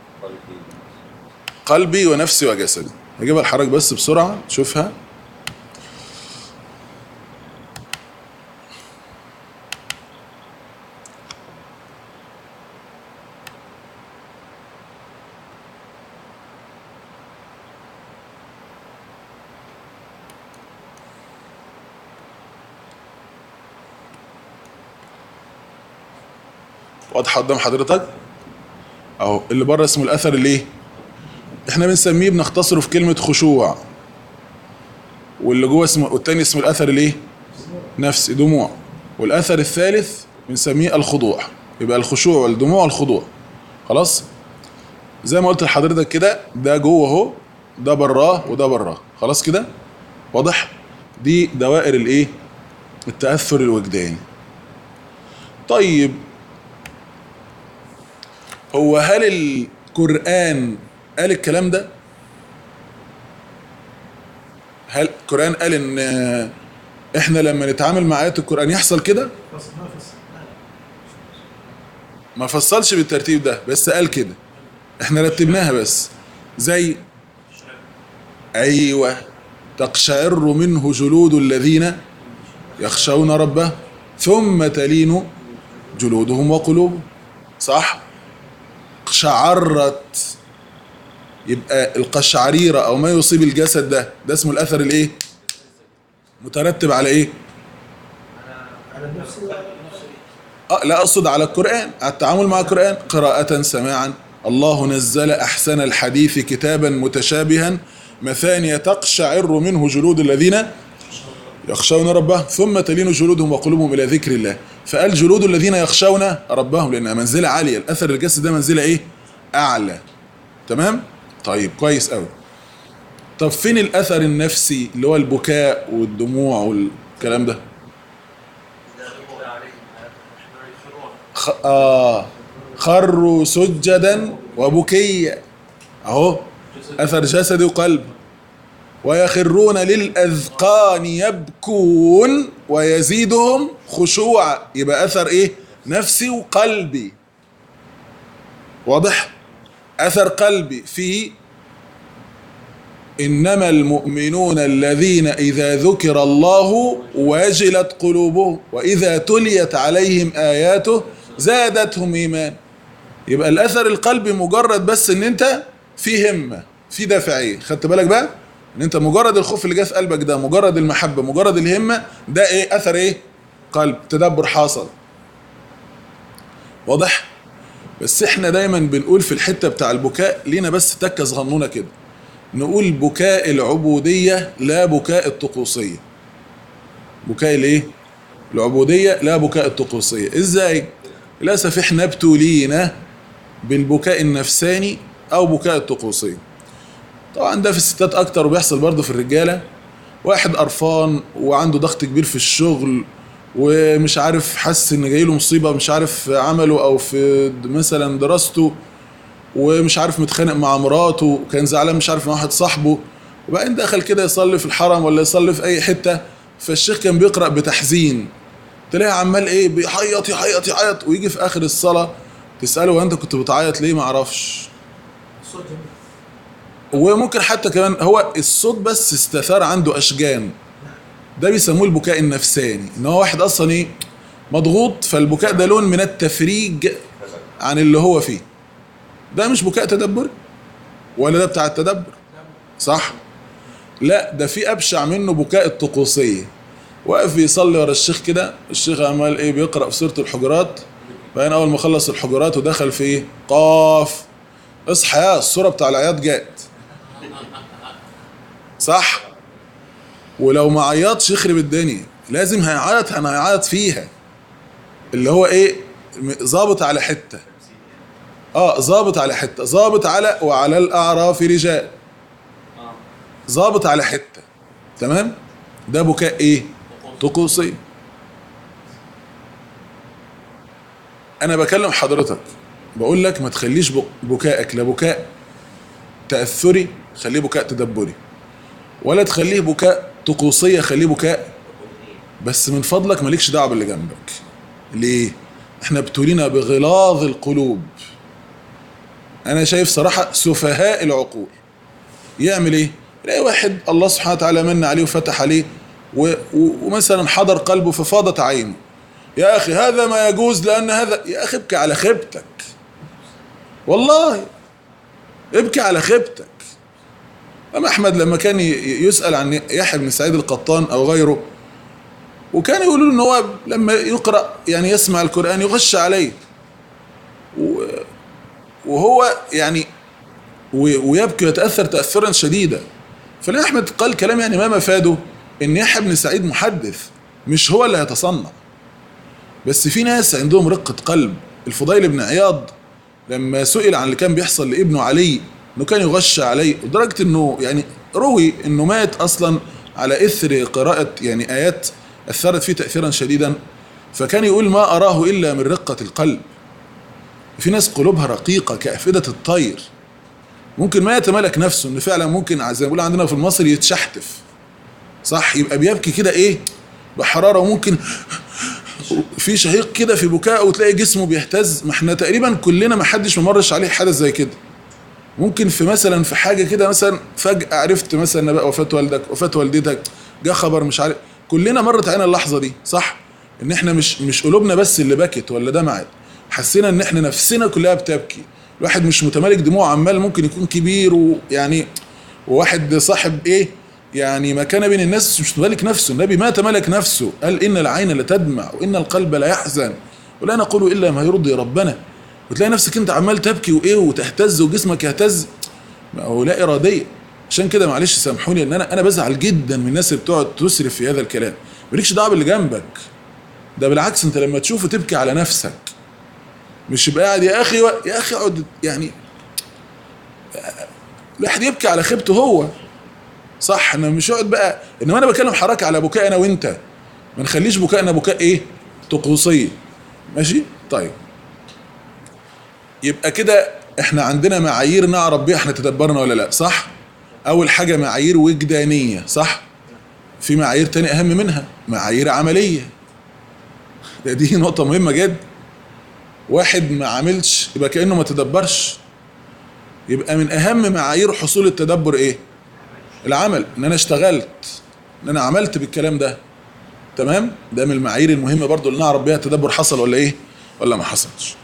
قلبي ونفسي وجسدي هجيبها لحضرتك بس بسرعه تشوفها واضحه قدام حضرتك اهو اللي بره اسمه الاثر الايه احنا بنسميه بنختصره في كلمه خشوع واللي جوه اسمه والتاني اسمه الاثر الايه نفسي دموع والاثر الثالث بنسميه الخضوع يبقى الخشوع والدموع والخضوع خلاص زي ما قلت لحضرتك كده ده جوه اهو ده براه وده براه خلاص كده واضح دي دوائر الايه التاثر الوجداني طيب هو هل القرآن قال الكلام ده؟ هل القرآن قال ان آه، احنا لما نتعامل مع آيات القرآن يحصل كده فصل ما فصل لا لا ما فصلش بالترتيب ده بس قال كده احنا رتبناها بس زي ايوه تقشعر منه جلود الذين يخشون ربه ثم تلين جلودهم وقلوبهم صح قشعرت يبقى القشعريرة او ما يصيب الجسد ده ده اسمه الاثر الايه مترتب على ايه على نفس نفس أه لا أقصد على القرآن على التعامل مع القرآن قراءة سماعا الله نزل أحسن الحديث كتابا متشابها مثانية تقشعر منه جلود الذين يخشون ربهم ثم تلين جلودهم وقلوبهم إلى ذكر الله فقال جلود الذين يخشون ربهم لأنها منزلة عالية الأثر الجسد ده منزلة إيه أعلى تمام طيب كويس قوي طب فين الأثر النفسي اللي هو البكاء والدموع والكلام ده إذا تتلى عليهم آيات الرحمن يخرون خ... آه خروا سجدا وبكيا اهو اثر جسدي وقلب ويخرون للاذقان يبكون ويزيدهم خشوعا يبقى اثر ايه نفسي وقلبي واضح اثر قلبي في انما المؤمنون الذين اذا ذكر الله وجلت قلوبهم واذا تليت عليهم اياته زادتهم ايمان يبقى الاثر القلبي مجرد بس ان انت في همه في دافعيه خدت بالك بقى ان انت مجرد الخوف اللي جه في قلبك ده مجرد المحبه مجرد الهمه ده ايه اثر ايه قلب تدبر حاصل واضح بس احنا دايما بنقول في الحته بتاع البكاء لينا بس تكه صغنونه كده نقول بكاء العبوديه لا بكاء الطقوسيه بكاء الايه العبوديه لا بكاء الطقوسيه ازاي للاسف احنا ابتلينا بالبكاء النفساني او بكاء الطقوسيه طبعا ده في الستات اكتر وبيحصل برضه في الرجاله واحد قرفان وعنده ضغط كبير في الشغل ومش عارف حس ان جاي له مصيبه مش عارف في عمله او في د- مثلا دراسته ومش عارف متخانق مع مراته وكان زعلان مش عارف مع واحد صاحبه وبعدين دخل كده يصلي في الحرم ولا يصلي في اي حته فالشيخ كان بيقرا بتحزين تلاقيه عمال ايه بيعيط يعيط يعيط ويجي في اخر الصلاه تساله وانت كنت بتعيط ليه ما اعرفش الصوت جميل وممكن حتى كمان هو الصوت بس استثار عنده اشجان ده بيسموه البكاء النفساني ان هو واحد اصلا ايه مضغوط فالبكاء ده لون من التفريج عن اللي هو فيه ده مش بكاء تدبر ولا ده بتاع التدبر صح لا ده في ابشع منه بكاء الطقوسيه واقف بيصلي ورا الشيخ كده الشيخ عمال ايه بيقرا في سوره الحجرات بعدين اول ما خلص الحجرات ودخل في ايه قاف اصحى يا الصوره بتاع العياط جات صح ولو ما عيطش يخرب الدنيا لازم هيعيط انا هيعيط فيها اللي هو ايه م- ظابط على حته اه ظابط على حته ظابط على وعلى الاعراف رجال ظابط على حته تمام ده بكاء ايه طقوسي انا بكلم حضرتك بقول لك ما تخليش بك- بكائك لا بكاء تاثري خليه بكاء تدبري ولا تخليه بكاء طقوسيه خليه بكاء بس من فضلك مالكش دعوه باللي جنبك ليه احنا ابتلينا بغلاظ القلوب انا شايف صراحه سفهاء العقول يعمل ايه يلاقي واحد الله سبحانه وتعالى من عليه وفتح عليه و... و... ومثلا حضر قلبه ففاضت عينه يا اخي هذا ما يجوز لان هذا يا اخي ابكي على خيبتك والله ابكي على خيبتك أما أحمد لما كان ي- يسأل عن يحيى بن سعيد القطان أو غيره وكان يقولوا له إن هو لما يقرأ يعني يسمع القرآن يغش عليه و- وهو يعني و- ويبكي ويتأثر تأثرا شديدا فالإمام أحمد قال كلام يعني ما مفاده إن يحيى بن سعيد محدث مش هو اللي هيتصنع بس في ناس عندهم رقة قلب الفضيل بن عياض لما سئل عن اللي كان بيحصل لابنه علي انه كان يغش عليه لدرجه انه يعني روي انه مات اصلا على اثر قراءه يعني ايات اثرت فيه تاثيرا شديدا فكان يقول ما اراه الا من رقه القلب في ناس قلوبها رقيقه كافئده الطير ممكن ما يتملك نفسه ان فعلا ممكن زي ما بيقول عندنا في المصري يتشحتف صح يبقى بيبكي كده ايه بحراره وممكن في شهيق كده في بكاء وتلاقي جسمه بيهتز ما احنا تقريبا كلنا ما حدش ممرش عليه حدث زي كده ممكن في مثلا في حاجه كده مثلا فجاه عرفت مثلا بقى وفاه والدك وفاه والدتك جه خبر مش عارف كلنا مرت علينا اللحظه دي صح ان احنا مش مش قلوبنا بس اللي بكت ولا دمعت حسينا ان احنا نفسنا كلها بتبكي الواحد مش متمالك دموعه عمال ممكن يكون كبير ويعني وواحد صاحب ايه يعني ما كان بين الناس مش متمالك نفسه النبي ما تملك نفسه قال ان العين لتدمع وان القلب لا يحزن ولا نقول الا ما يرضي ربنا وتلاقي نفسك انت عمال تبكي وايه وتهتز وجسمك يهتز ما هو لا اراديه عشان كده معلش سامحوني ان انا انا بزعل جدا من الناس اللي بتقعد تسرف في هذا الكلام مالكش دعوه باللي جنبك ده بالعكس انت لما تشوفه تبكي على نفسك مش يبقى قاعد يا اخي و... يا اخي اقعد يعني الواحد يبكي على خيبته هو صح انا مش يقعد بقى انما انا بكلم حضرتك على بكاء انا وانت ما نخليش بكائنا بكاء ايه طقوسيه ماشي طيب يبقى كده احنا عندنا معايير نعرف بيها احنا تدبرنا ولا لا صح اول حاجه معايير وجدانيه صح في معايير تاني اهم منها معايير عمليه ده دي نقطه مهمه جدا واحد ما عملش يبقى كانه ما تدبرش يبقى من اهم معايير حصول التدبر ايه العمل ان انا اشتغلت ان انا عملت بالكلام ده تمام ده من المعايير المهمه برضو اللي نعرف بيها التدبر حصل ولا ايه ولا ما حصلش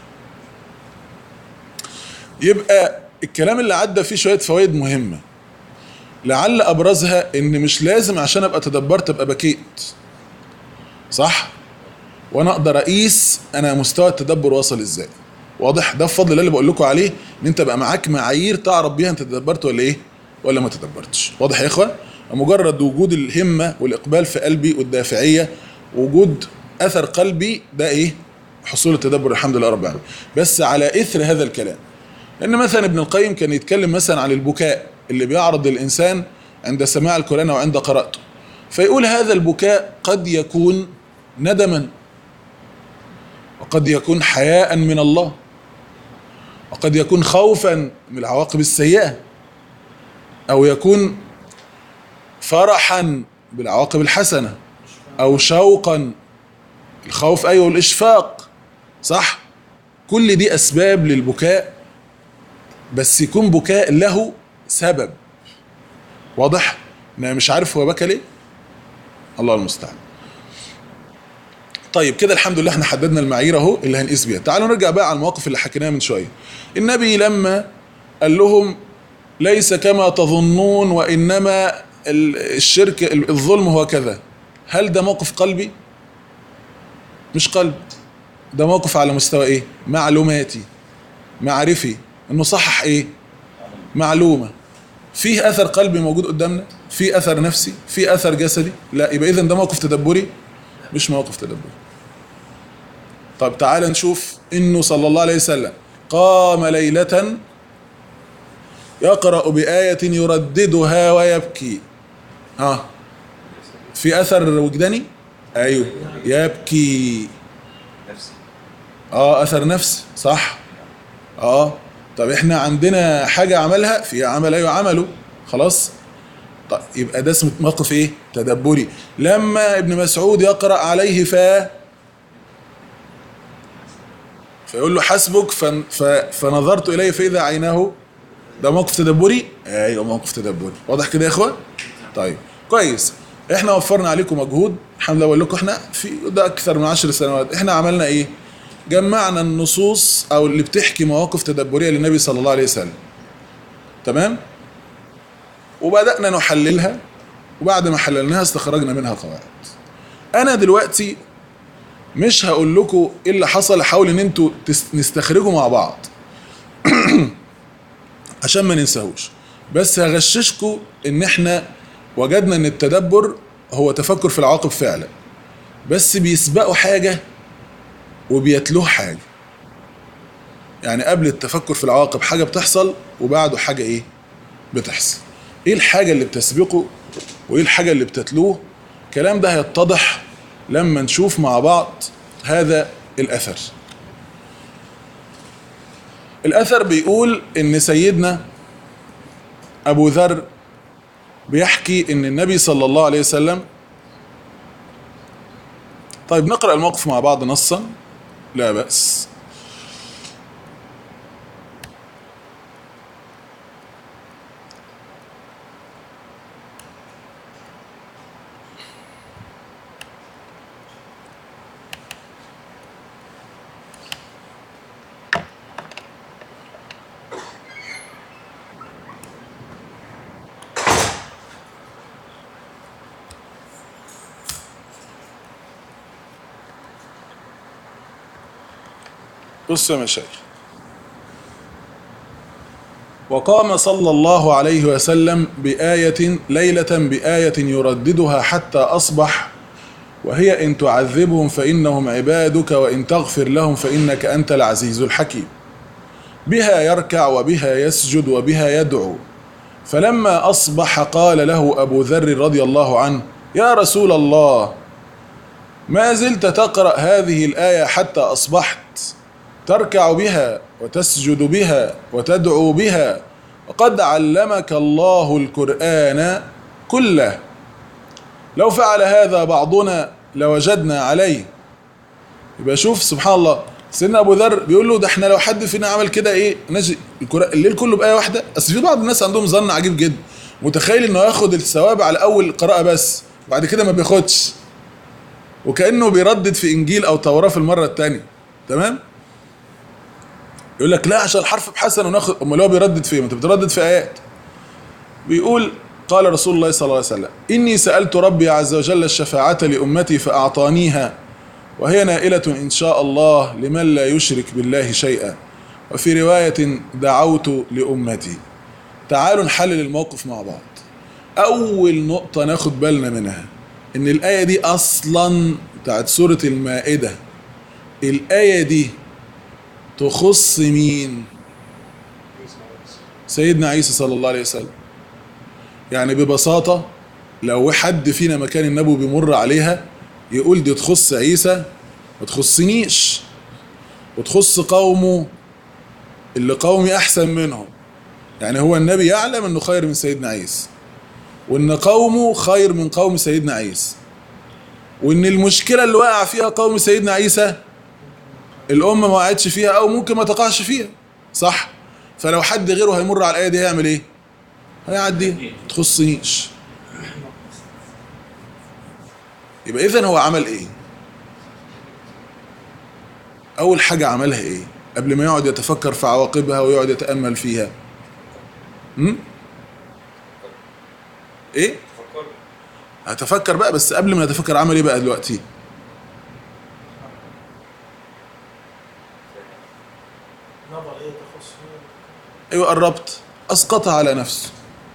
يبقى الكلام اللي عدى فيه شويه فوائد مهمه لعل ابرزها ان مش لازم عشان ابقى تدبرت ابقى بكيت صح وانا اقدر اقيس انا مستوى التدبر وصل ازاي واضح ده بفضل الله اللي بقول لكم عليه ان انت بقى معاك معايير تعرف بيها انت تدبرت ولا ايه ولا ما تدبرتش واضح يا اخوه مجرد وجود الهمه والاقبال في قلبي والدافعيه وجود اثر قلبي ده ايه حصول التدبر الحمد لله رب العالمين بس على اثر هذا الكلام ان مثلا ابن القيم كان يتكلم مثلا عن البكاء اللي بيعرض الانسان عند سماع القران وعند قراءته فيقول هذا البكاء قد يكون ندما وقد يكون حياء من الله وقد يكون خوفا من العواقب السيئه او يكون فرحا بالعواقب الحسنه او شوقا الخوف ايوه والاشفاق صح كل دي اسباب للبكاء بس يكون بكاء له سبب واضح انا مش عارف هو بكى ليه الله المستعان طيب كده الحمد لله احنا حددنا المعايير اهو اللي هنقيس بيها تعالوا نرجع بقى على المواقف اللي حكيناها من شويه النبي لما قال لهم ليس كما تظنون وانما الشرك الظلم هو كذا هل ده موقف قلبي مش قلب ده موقف على مستوى ايه معلوماتي معرفي انه صحح ايه معلومه فيه اثر قلبي موجود قدامنا في اثر نفسي في اثر جسدي لا يبقى اذا ده موقف تدبري مش موقف تدبري طب تعال نشوف انه صلى الله عليه وسلم قام ليله يقرا بايه يرددها ويبكي ها في اثر وجداني ايوه يبكي نفسي اه اثر نفسي صح اه طب احنا عندنا حاجه عملها في عمل ايوه عمله خلاص طيب يبقى ده اسمه موقف ايه تدبري لما ابن مسعود يقرا عليه ف فيقول له حسبك فن ف... فنظرت اليه فاذا عيناه ده موقف تدبري ايوه موقف تدبري واضح كده يا اخوان طيب كويس احنا وفرنا عليكم مجهود الحمد لله بقول لكم احنا في ده اكثر من عشر سنوات احنا عملنا ايه جمعنا النصوص او اللي بتحكي مواقف تدبريه للنبي صلى الله عليه وسلم تمام وبدانا نحللها وبعد ما حللناها استخرجنا منها قواعد انا دلوقتي مش هقول لكم ايه اللي حصل حاول ان انتوا تس- نستخرجوا مع بعض عشان ما ننساهوش بس هغششكم ان احنا وجدنا ان التدبر هو تفكر في العواقب فعلا بس بيسبقوا حاجه وبيتلوه حاجه يعني قبل التفكر في العواقب حاجه بتحصل وبعده حاجه ايه بتحصل ايه الحاجه اللي بتسبقه وايه الحاجه اللي بتتلوه الكلام ده هيتضح لما نشوف مع بعض هذا الاثر الاثر بيقول ان سيدنا ابو ذر بيحكي ان النبي صلى الله عليه وسلم طيب نقرأ الموقف مع بعض نصا لا بأس بصوا يا مشايخ وقام صلى الله عليه وسلم بآية ليلة بآية يرددها حتى أصبح وهي إن تعذبهم فإنهم عبادك وإن تغفر لهم فإنك أنت العزيز الحكيم بها يركع وبها يسجد وبها يدعو فلما أصبح قال له أبو ذر رضي الله عنه يا رسول الله ما زلت تقرأ هذه الآية حتى أصبحت تركع بها وتسجد بها وتدعو بها وقد علمك الله القرآن كله لو فعل هذا بعضنا لوجدنا عليه يبقى شوف سبحان الله سيدنا ابو ذر بيقول له ده احنا لو حد فينا عمل كده ايه نجي القرآن الليل كله بايه واحده اصل في بعض الناس عندهم ظن عجيب جدا متخيل انه ياخد الثواب على اول قراءه بس وبعد كده ما بياخدش وكانه بيردد في انجيل او توراه في المره الثانيه تمام يقول لك لا عشان الحرف بحسن وناخد امال هو بيردد فين؟ ما انت بتردد في ايات. بيقول قال رسول الله صلى الله عليه وسلم: اني سالت ربي عز وجل الشفاعه لامتي فاعطانيها وهي نائله ان شاء الله لمن لا يشرك بالله شيئا. وفي روايه دعوت لامتي. تعالوا نحلل الموقف مع بعض. اول نقطه ناخد بالنا منها ان الايه دي اصلا بتاعت سوره المائده. الايه دي تخص مين سيدنا عيسى صلى الله عليه وسلم يعني ببساطة لو حد فينا مكان النبي بيمر عليها يقول دي تخص عيسى ما تخصنيش وتخص قومه اللي قومي أحسن منهم يعني هو النبي يعلم انه خير من سيدنا عيسى وان قومه خير من قوم سيدنا عيسى وان المشكلة اللي وقع فيها قوم سيدنا عيسى الأمة ما وقعتش فيها أو ممكن ما تقعش فيها صح فلو حد غيره هيمر على الآية دي هيعمل إيه هيعديها ما تخصنيش يبقى إذا هو عمل إيه أول حاجة عملها إيه قبل ما يقعد يتفكر في عواقبها ويقعد يتأمل فيها م? إيه هتفكر بقى بس قبل ما يتفكر عمل إيه بقى دلوقتي نظر ايه تخص ايوه قربت اسقطها على نفسه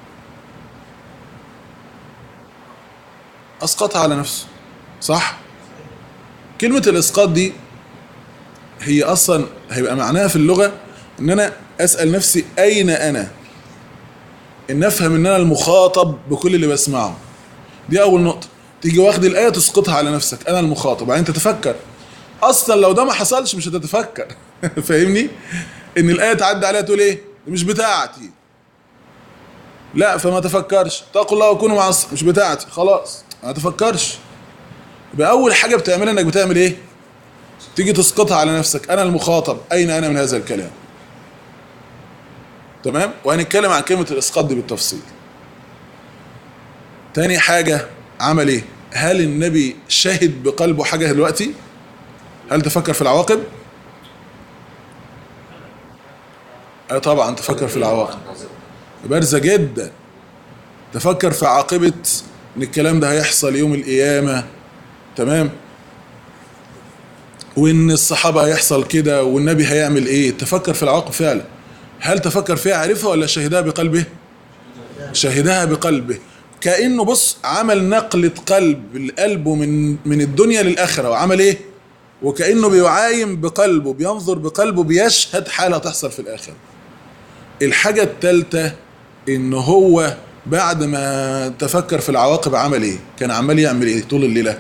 اسقطها على نفسه صح كلمة الاسقاط دي هي اصلا هيبقى معناها في اللغة ان انا اسأل نفسي اين انا ان افهم ان انا المخاطب بكل اللي بسمعه دي اول نقطة تيجي واخد الاية تسقطها على نفسك انا المخاطب بعدين تتفكر اصلا لو ده ما حصلش مش هتتفكر فاهمني ان الايه تعدي عليها تقول ايه دي مش بتاعتي لا فما تفكرش اتقوا الله وكونوا مع الص- مش بتاعتي خلاص ما تفكرش يبقى اول حاجه بتعملها انك بتعمل ايه تيجي تسقطها على نفسك انا المخاطب اين انا من هذا الكلام تمام وهنتكلم عن كلمه الاسقاط دي بالتفصيل تاني حاجه عمل ايه هل النبي شهد بقلبه حاجه دلوقتي هل تفكر في العواقب اه طبعا تفكر في العواقب بارزة جدا تفكر في عاقبة ان الكلام ده هيحصل يوم القيامة تمام وان الصحابة هيحصل كده والنبي هيعمل ايه تفكر في العواقب فعلا هل تفكر فيها عرفها ولا شهدها بقلبه شهدها بقلبه كأنه بص عمل نقلة قلب لقلبه من من الدنيا للآخرة وعمل ايه وكأنه بيعاين بقلبه بينظر بقلبه بيشهد حالة تحصل في الآخرة الحاجة التالتة ان هو بعد ما تفكر في العواقب عمل ايه كان عمال يعمل ايه طول الليلة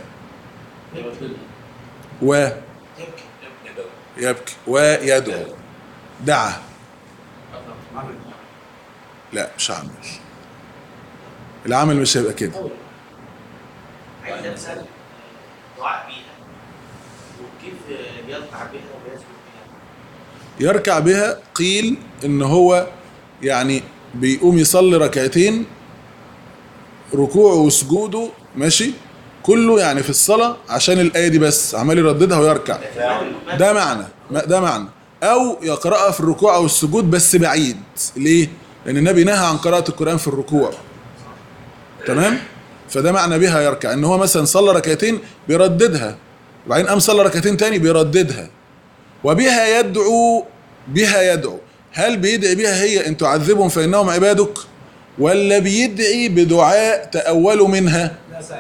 و يبكي ويدعو دعا لا مش عمل العمل مش هيبقى كده عايز اسال دعاء بيها وكيف يرفع بها ويسجد بها يركع بها قيل ان هو يعني بيقوم يصلي ركعتين ركوعه وسجوده ماشي كله يعني في الصلاة عشان الآية دي بس عمال يرددها ويركع ده معنى ما- ده معنى أو يقرأها في الركوع أو السجود بس بعيد ليه؟ لأن النبي نهى عن قراءة القرآن في الركوع تمام؟ فده معنى بها يركع إن هو مثلا صلى ركعتين بيرددها وبعدين قام صلى ركعتين تاني بيرددها وبها يدعو بها يدعو هل بيدعي بها هي ان تعذبهم فانهم عبادك ولا بيدعي بدعاء تأولوا منها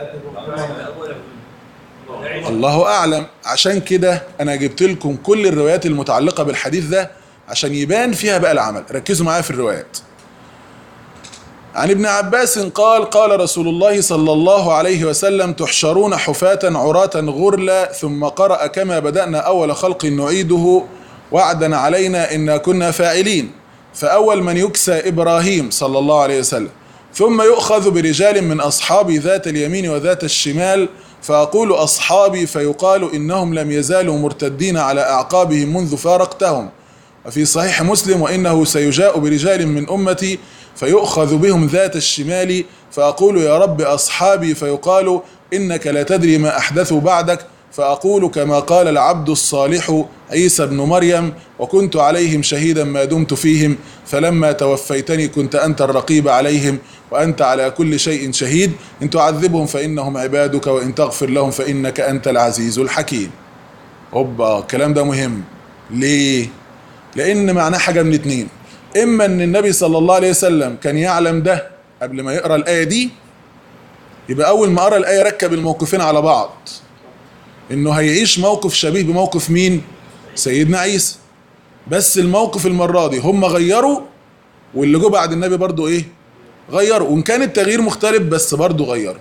الله اعلم عشان كده انا جبت لكم كل الروايات المتعلقه بالحديث ده عشان يبان فيها بقى العمل ركزوا معايا في الروايات عن ابن عباس قال قال رسول الله صلى الله عليه وسلم تحشرون حفاة عراة غرلا ثم قرأ كما بدأنا أول خلق نعيده وعدا علينا إنا كنا فاعلين فأول من يكسى إبراهيم صلى الله عليه وسلم ثم يؤخذ برجال من أصحابي ذات اليمين وذات الشمال فأقول أصحابي فيقال إنهم لم يزالوا مرتدين على أعقابهم منذ فارقتهم وفي صحيح مسلم وإنه سيجاء برجال من أمتي فيؤخذ بهم ذات الشمال فأقول يا رب أصحابي فيقال إنك لا تدري ما أحدثوا بعدك فأقول كما قال العبد الصالح عيسى بن مريم وكنت عليهم شهيدا ما دمت فيهم فلما توفيتني كنت أنت الرقيب عليهم وأنت على كل شيء شهيد إن تعذبهم فإنهم عبادك وإن تغفر لهم فإنك أنت العزيز الحكيم هوبا الكلام ده مهم ليه؟ لان معناه حاجه من اتنين اما ان النبي صلى الله عليه وسلم كان يعلم ده قبل ما يقرا الايه دي يبقى اول ما قرا الايه ركب الموقفين على بعض انه هيعيش موقف شبيه بموقف مين سيدنا عيسى بس الموقف المره دي هم غيروا واللي جو بعد النبي برضو ايه غيروا وان كان التغيير مختلف بس برضو غيروا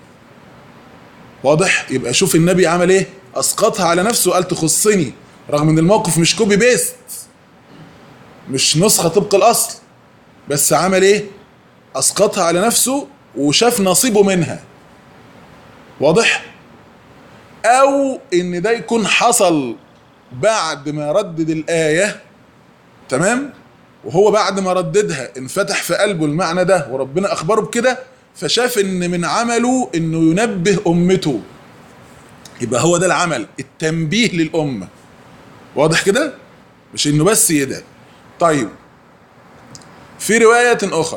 واضح يبقى شوف النبي عمل ايه اسقطها على نفسه وقال تخصني رغم ان الموقف مش كوبي بيست مش نسخة طبق الأصل بس عمل إيه؟ أسقطها على نفسه وشاف نصيبه منها واضح؟ أو إن ده يكون حصل بعد ما ردد الآية تمام؟ وهو بعد ما رددها انفتح في قلبه المعنى ده وربنا أخبره بكده فشاف إن من عمله إنه ينبه أمته يبقى هو ده العمل التنبيه للأمة واضح كده؟ مش إنه بس يدعي طيب في رواية أخرى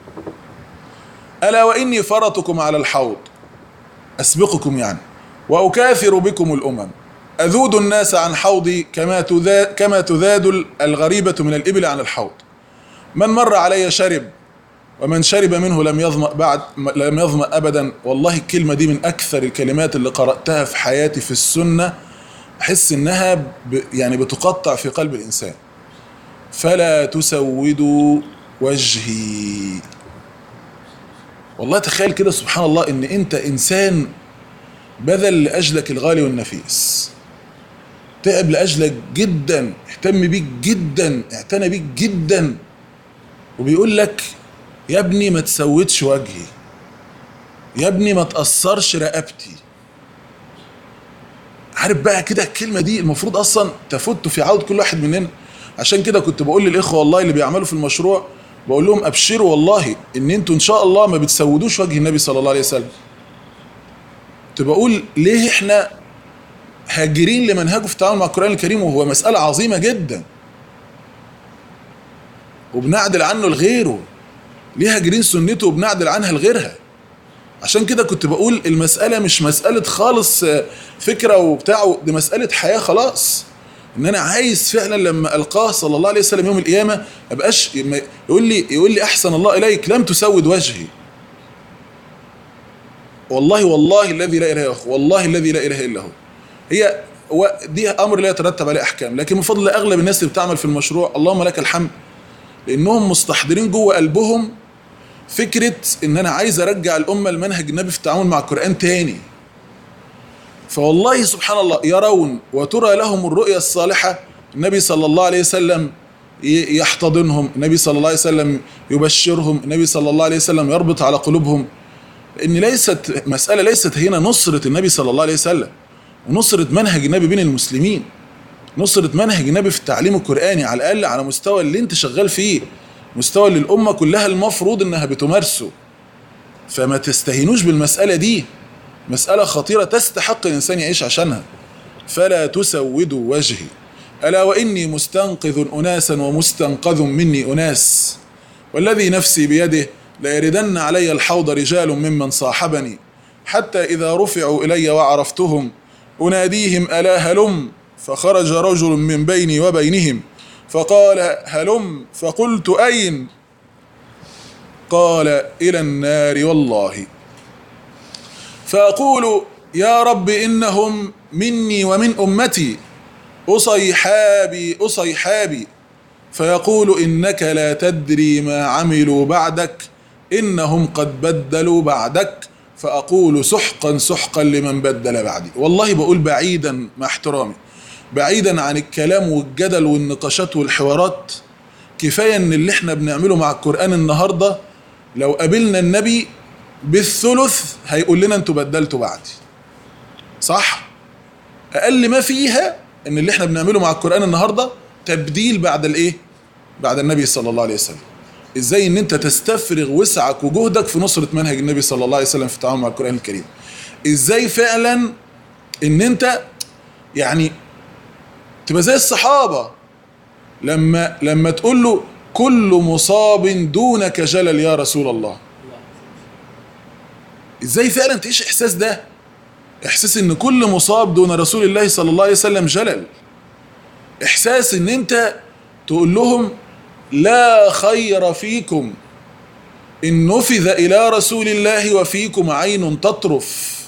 ألا وإني فرطكم على الحوض أسبقكم يعني وأكاثر بكم الأمم أذود الناس عن حوضي كما تذاد, كما تذاد الغريبة من الإبل عن الحوض من مر علي شرب ومن شرب منه لم يظمأ بعد لم يظمأ أبدا والله الكلمة دي من أكثر الكلمات اللي قرأتها في حياتي في السنة أحس إنها ب يعني بتقطع في قلب الإنسان فلا تسودوا وجهي والله تخيل كده سبحان الله ان انت انسان بذل لاجلك الغالي والنفيس تعب لاجلك جدا اهتم بيك جدا اعتنى بيك جدا وبيقول لك يا ابني ما تسودش وجهي يا ابني ما تأثرش رقبتي عارف بقى كده الكلمة دي المفروض أصلا تفت في عود كل واحد مننا عشان كده كنت بقول للاخوه والله اللي بيعملوا في المشروع بقول لهم ابشروا والله ان انتوا ان شاء الله ما بتسودوش وجه النبي صلى الله عليه وسلم كنت بقول ليه احنا هاجرين لمنهجه في التعامل مع القران الكريم وهو مساله عظيمه جدا وبنعدل عنه لغيره ليه هاجرين سنته وبنعدل عنها لغيرها عشان كده كنت بقول المسألة مش مسألة خالص فكرة وبتاع دي مسألة حياة خلاص ان انا عايز فعلا لما القاه صلى الله عليه وسلم يوم القيامه ما ابقاش يقول لي يقول لي احسن الله اليك لم تسود وجهي والله والله الذي لا اله الا هو والله الذي لا اله الا هو هي دي امر لا يترتب عليه احكام لكن من فضل اغلب الناس اللي بتعمل في المشروع اللهم لك الحمد لانهم مستحضرين جوه قلبهم فكره ان انا عايز ارجع الامه لمنهج النبي في التعامل مع القران تاني فوالله سبحان الله يرون وترى لهم الرؤيا الصالحة النبي صلى الله عليه وسلم يحتضنهم النبي صلى الله عليه وسلم يبشرهم النبي صلى الله عليه وسلم يربط على قلوبهم لان ليست مساله ليست هنا نصره النبي صلى الله عليه وسلم ونصره منهج النبي بين المسلمين نصره منهج النبي في التعليم القراني على الاقل على مستوى اللي انت شغال فيه مستوى اللي الامه كلها المفروض انها بتمارسه فما تستهينوش بالمساله دي مساله خطيره تستحق الانسان يعيش عشانها فلا تسودوا وجهي الا واني مستنقذ اناسا ومستنقذ مني اناس والذي نفسي بيده ليردن علي الحوض رجال ممن صاحبني حتى إذا رفعوا إلي وعرفتهم أناديهم ألا هلم فخرج رجل من بيني وبينهم فقال هلم فقلت أين قال إلى النار والله فأقول يا رب إنهم مني ومن أمتي أصيحابي أصيحابي فيقول إنك لا تدري ما عملوا بعدك إنهم قد بدلوا بعدك فأقول سحقا سحقا لمن بدل بعدي والله بقول بعيدا مع احترامي بعيدا عن الكلام والجدل والنقاشات والحوارات كفاية ان اللي احنا بنعمله مع القرآن النهاردة لو قابلنا النبي بالثلث هيقول لنا انتوا بدلتوا بعدي صح اقل ما فيها ان اللي احنا بنعمله مع القرآن النهاردة تبديل بعد الايه بعد النبي صلى الله عليه وسلم ازاي ان انت تستفرغ وسعك وجهدك في نصرة منهج النبي صلى الله عليه وسلم في التعامل مع القرآن الكريم ازاي فعلا ان انت يعني تبقى زي الصحابة لما لما تقول له كل مصاب دونك جلل يا رسول الله ازاي فعلا تعيش احساس ده احساس ان كل مصاب دون رسول الله صلى الله عليه وسلم جلل احساس ان انت تقول لهم لا خير فيكم ان نفذ الى رسول الله وفيكم عين تطرف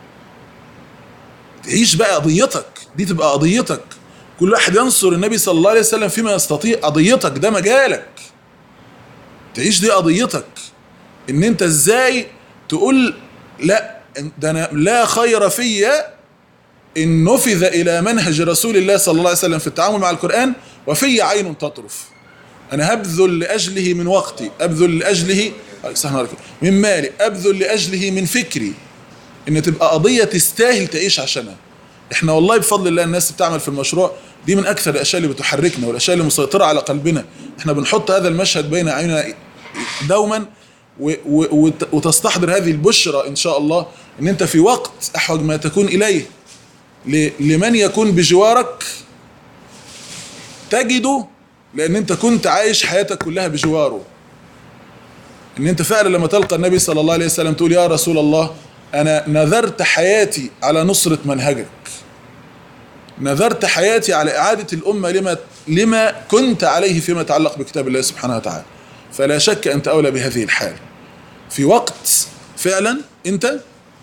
تعيش بقى قضيتك دي تبقى قضيتك كل واحد ينصر النبي صلى الله عليه وسلم فيما يستطيع قضيتك ده مجالك تعيش دي قضيتك ان انت ازاي تقول لا ده انا لا خير فيا ان نفذ الى منهج رسول الله صلى الله عليه وسلم في التعامل مع القران وفي عين تطرف انا هبذل لاجله من وقتي ابذل لاجله من مالي ابذل لاجله من فكري ان تبقى قضيه تستاهل تعيش عشانها احنا والله بفضل الله الناس بتعمل في المشروع دي من اكثر الاشياء اللي بتحركنا والاشياء اللي مسيطره على قلبنا احنا بنحط هذا المشهد بين اعيننا دوما و و وتستحضر هذه البشرى ان شاء الله ان انت في وقت احوج ما تكون اليه لمن يكون بجوارك تجده لان انت كنت عايش حياتك كلها بجواره ان انت فعلا لما تلقى النبي صلى الله عليه وسلم تقول يا رسول الله انا نذرت حياتي على نصرة منهجك نذرت حياتي على اعادة الامة لما لما كنت عليه فيما يتعلق بكتاب الله سبحانه وتعالى فلا شك انت اولى بهذه الحال في وقت فعلا انت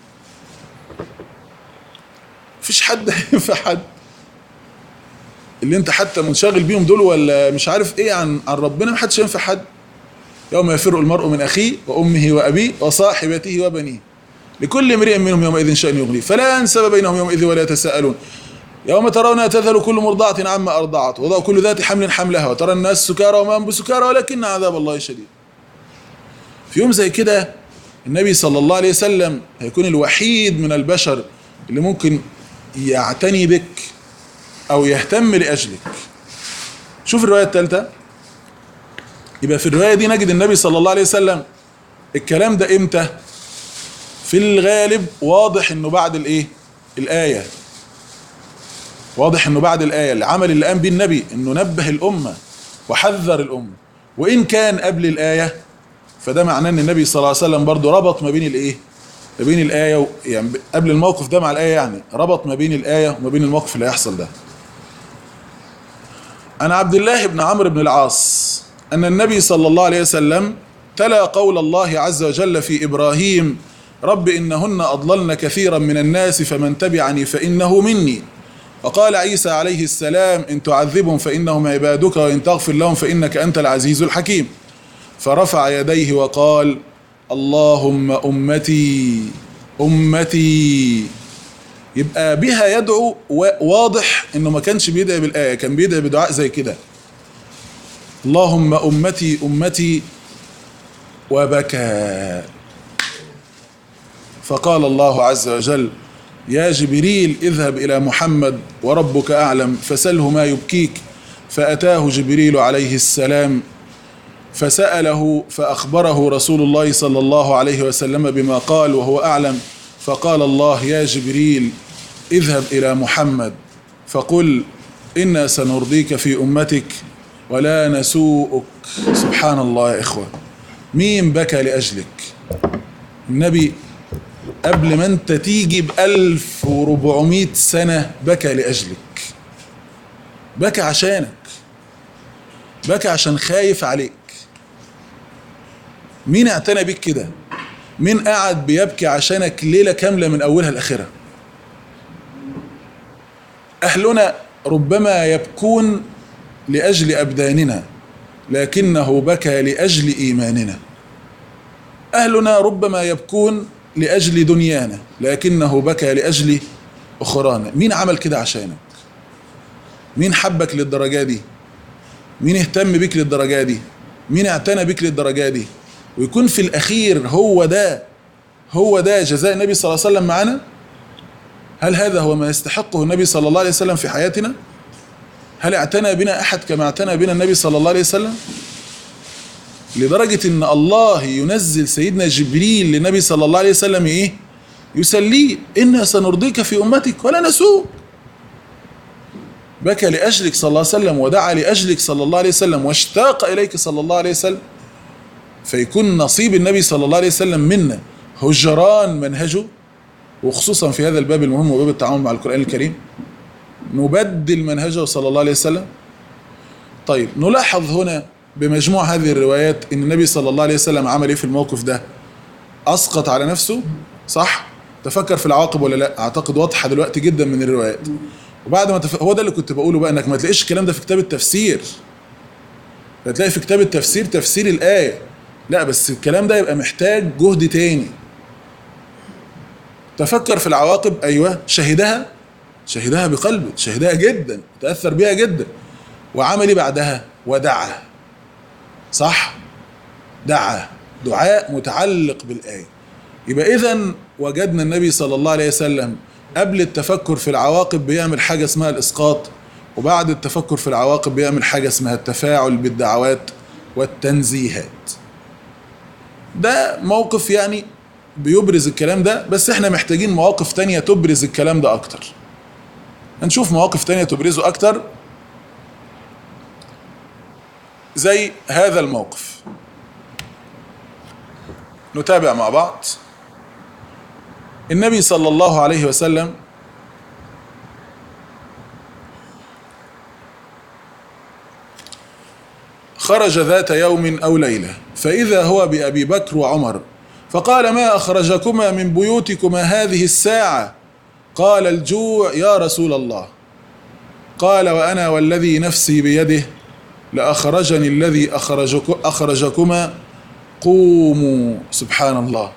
مفيش حد ينفع حد اللي انت حتى منشغل بيهم دول ولا مش عارف ايه عن عن ربنا محدش ينفع حد يوم يفر المرء من اخيه وامه وابيه وصاحبته وبنيه لكل امرئ منهم يومئذ شأن يغنيه فلا ينسب بينهم يومئذ ولا يتساءلون يوم ترون تذهل كل مرضعة عما أرضعت وضع كل ذات حمل حملها وترى الناس سكارى وما هم بسكارى ولكن عذاب الله شديد في يوم زي كده النبي صلى الله عليه وسلم هيكون الوحيد من البشر اللي ممكن يعتني بك أو يهتم لأجلك شوف الرواية الثالثة يبقى في الرواية دي نجد النبي صلى الله عليه وسلم الكلام ده امتى في الغالب واضح انه بعد الايه الايه واضح انه بعد الايه العمل اللي قام بيه النبي انه نبه الامه وحذر الامه وان كان قبل الايه فده معناه ان النبي صلى الله عليه وسلم برضه ربط ما بين الايه ما بين الايه و... يعني قبل الموقف ده مع الايه يعني ربط ما بين الايه وما بين الموقف اللي هيحصل ده عن عبد الله بن عمرو بن العاص ان النبي صلى الله عليه وسلم تلا قول الله عز وجل في ابراهيم رب إنهن أضللن كثيرا من الناس فمن تبعني فإنه مني وقال عيسى عليه السلام إن تعذبهم فإنهم عبادك وإن تغفر لهم فإنك أنت العزيز الحكيم فرفع يديه وقال اللهم أمتي أمتي يبقى بها يدعو واضح انه ما كانش بيدعي بالايه كان بيدعي بدعاء زي كده اللهم امتي امتي وبكى فقال الله عز وجل يا جبريل اذهب إلى محمد وربك أعلم فسله ما يبكيك فأتاه جبريل عليه السلام فسأله فأخبره رسول الله صلى الله عليه وسلم بما قال وهو أعلم فقال الله يا جبريل اذهب إلى محمد فقل إنا سنرضيك في أمتك ولا نسوءك سبحان الله يا إخوة مين بكى لأجلك النبي قبل ما انت تيجي بألف وربعمائة سنة بكى لأجلك بكى عشانك بكى عشان خايف عليك مين اعتنى بيك كده مين قعد بيبكي عشانك ليلة كاملة من أولها لآخرها أهلنا ربما يبكون لأجل أبداننا لكنه بكى لأجل إيماننا أهلنا ربما يبكون لأجل دنيانا لكنه بكى لأجل أخرانا مين عمل كده عشانك مين حبك للدرجة دي مين اهتم بك للدرجة دي مين اعتنى بك للدرجة دي ويكون في الأخير هو ده هو ده جزاء النبي صلى الله عليه وسلم معنا هل هذا هو ما يستحقه النبي صلى الله عليه وسلم في حياتنا هل اعتنى بنا أحد كما اعتنى بنا النبي صلى الله عليه وسلم لدرجة ان الله ينزل سيدنا جبريل للنبي صلى الله عليه وسلم ايه يسليه إنا سنرضيك في أمتك ولا نسوء بكى لأجلك صلى الله عليه وسلم ودعا لأجلك صلى الله عليه وسلم واشتاق إليك صلى الله عليه وسلم فيكون نصيب النبي صلى الله عليه وسلم منا هجران منهجه وخصوصا في هذا الباب المهم وباب التعامل مع القرآن الكريم نبدل منهجه صلى الله عليه وسلم طيب نلاحظ هنا بمجموع هذه الروايات ان النبي صلى الله عليه وسلم عمل ايه في الموقف ده اسقط على نفسه صح تفكر في العواقب ولا لا اعتقد واضحه دلوقتي جدا من الروايات وبعد ما تف... هو ده اللي كنت بقوله بقى انك ما تلاقيش الكلام ده في كتاب التفسير هتلاقي في كتاب التفسير تفسير الايه لا بس الكلام ده يبقى محتاج جهد تاني تفكر في العواقب ايوه شهدها شهدها بقلبه شهدها جدا تاثر بيها جدا وعمل ايه بعدها ودعا صح دعا دعاء متعلق بالايه يبقى اذا وجدنا النبي صلى الله عليه وسلم قبل التفكر في العواقب بيعمل حاجه اسمها الاسقاط وبعد التفكر في العواقب بيعمل حاجه اسمها التفاعل بالدعوات والتنزيهات ده موقف يعني بيبرز الكلام ده بس احنا محتاجين مواقف تانية تبرز الكلام ده اكتر هنشوف مواقف تانية تبرزه اكتر زي هذا الموقف نتابع مع بعض النبي صلى الله عليه وسلم خرج ذات يوم او ليله فاذا هو بابي بكر وعمر فقال ما اخرجكما من بيوتكما هذه الساعه قال الجوع يا رسول الله قال وانا والذي نفسي بيده لاخرجني الذي اخرجك اخرجكما قوموا سبحان الله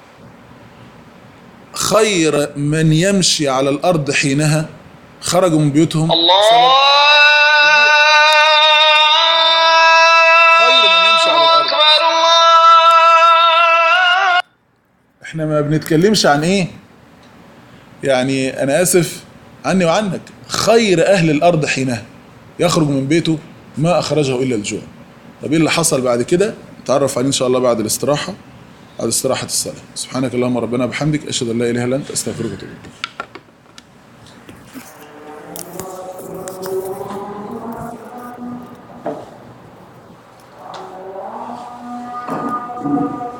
خير من يمشي على الارض حينها خرجوا من بيوتهم الله خير من يمشي على الارض احنا ما بنتكلمش عن ايه يعني انا اسف عني وعنك خير اهل الارض حينها يخرج من بيته ما اخرجه الا الجوع طب ايه اللي حصل بعد كده نتعرف عليه ان شاء الله بعد الاستراحه بعد استراحه الصلاه سبحانك اللهم ربنا بحمدك اشهد ان لا اله الا انت استغفرك واتوب اليك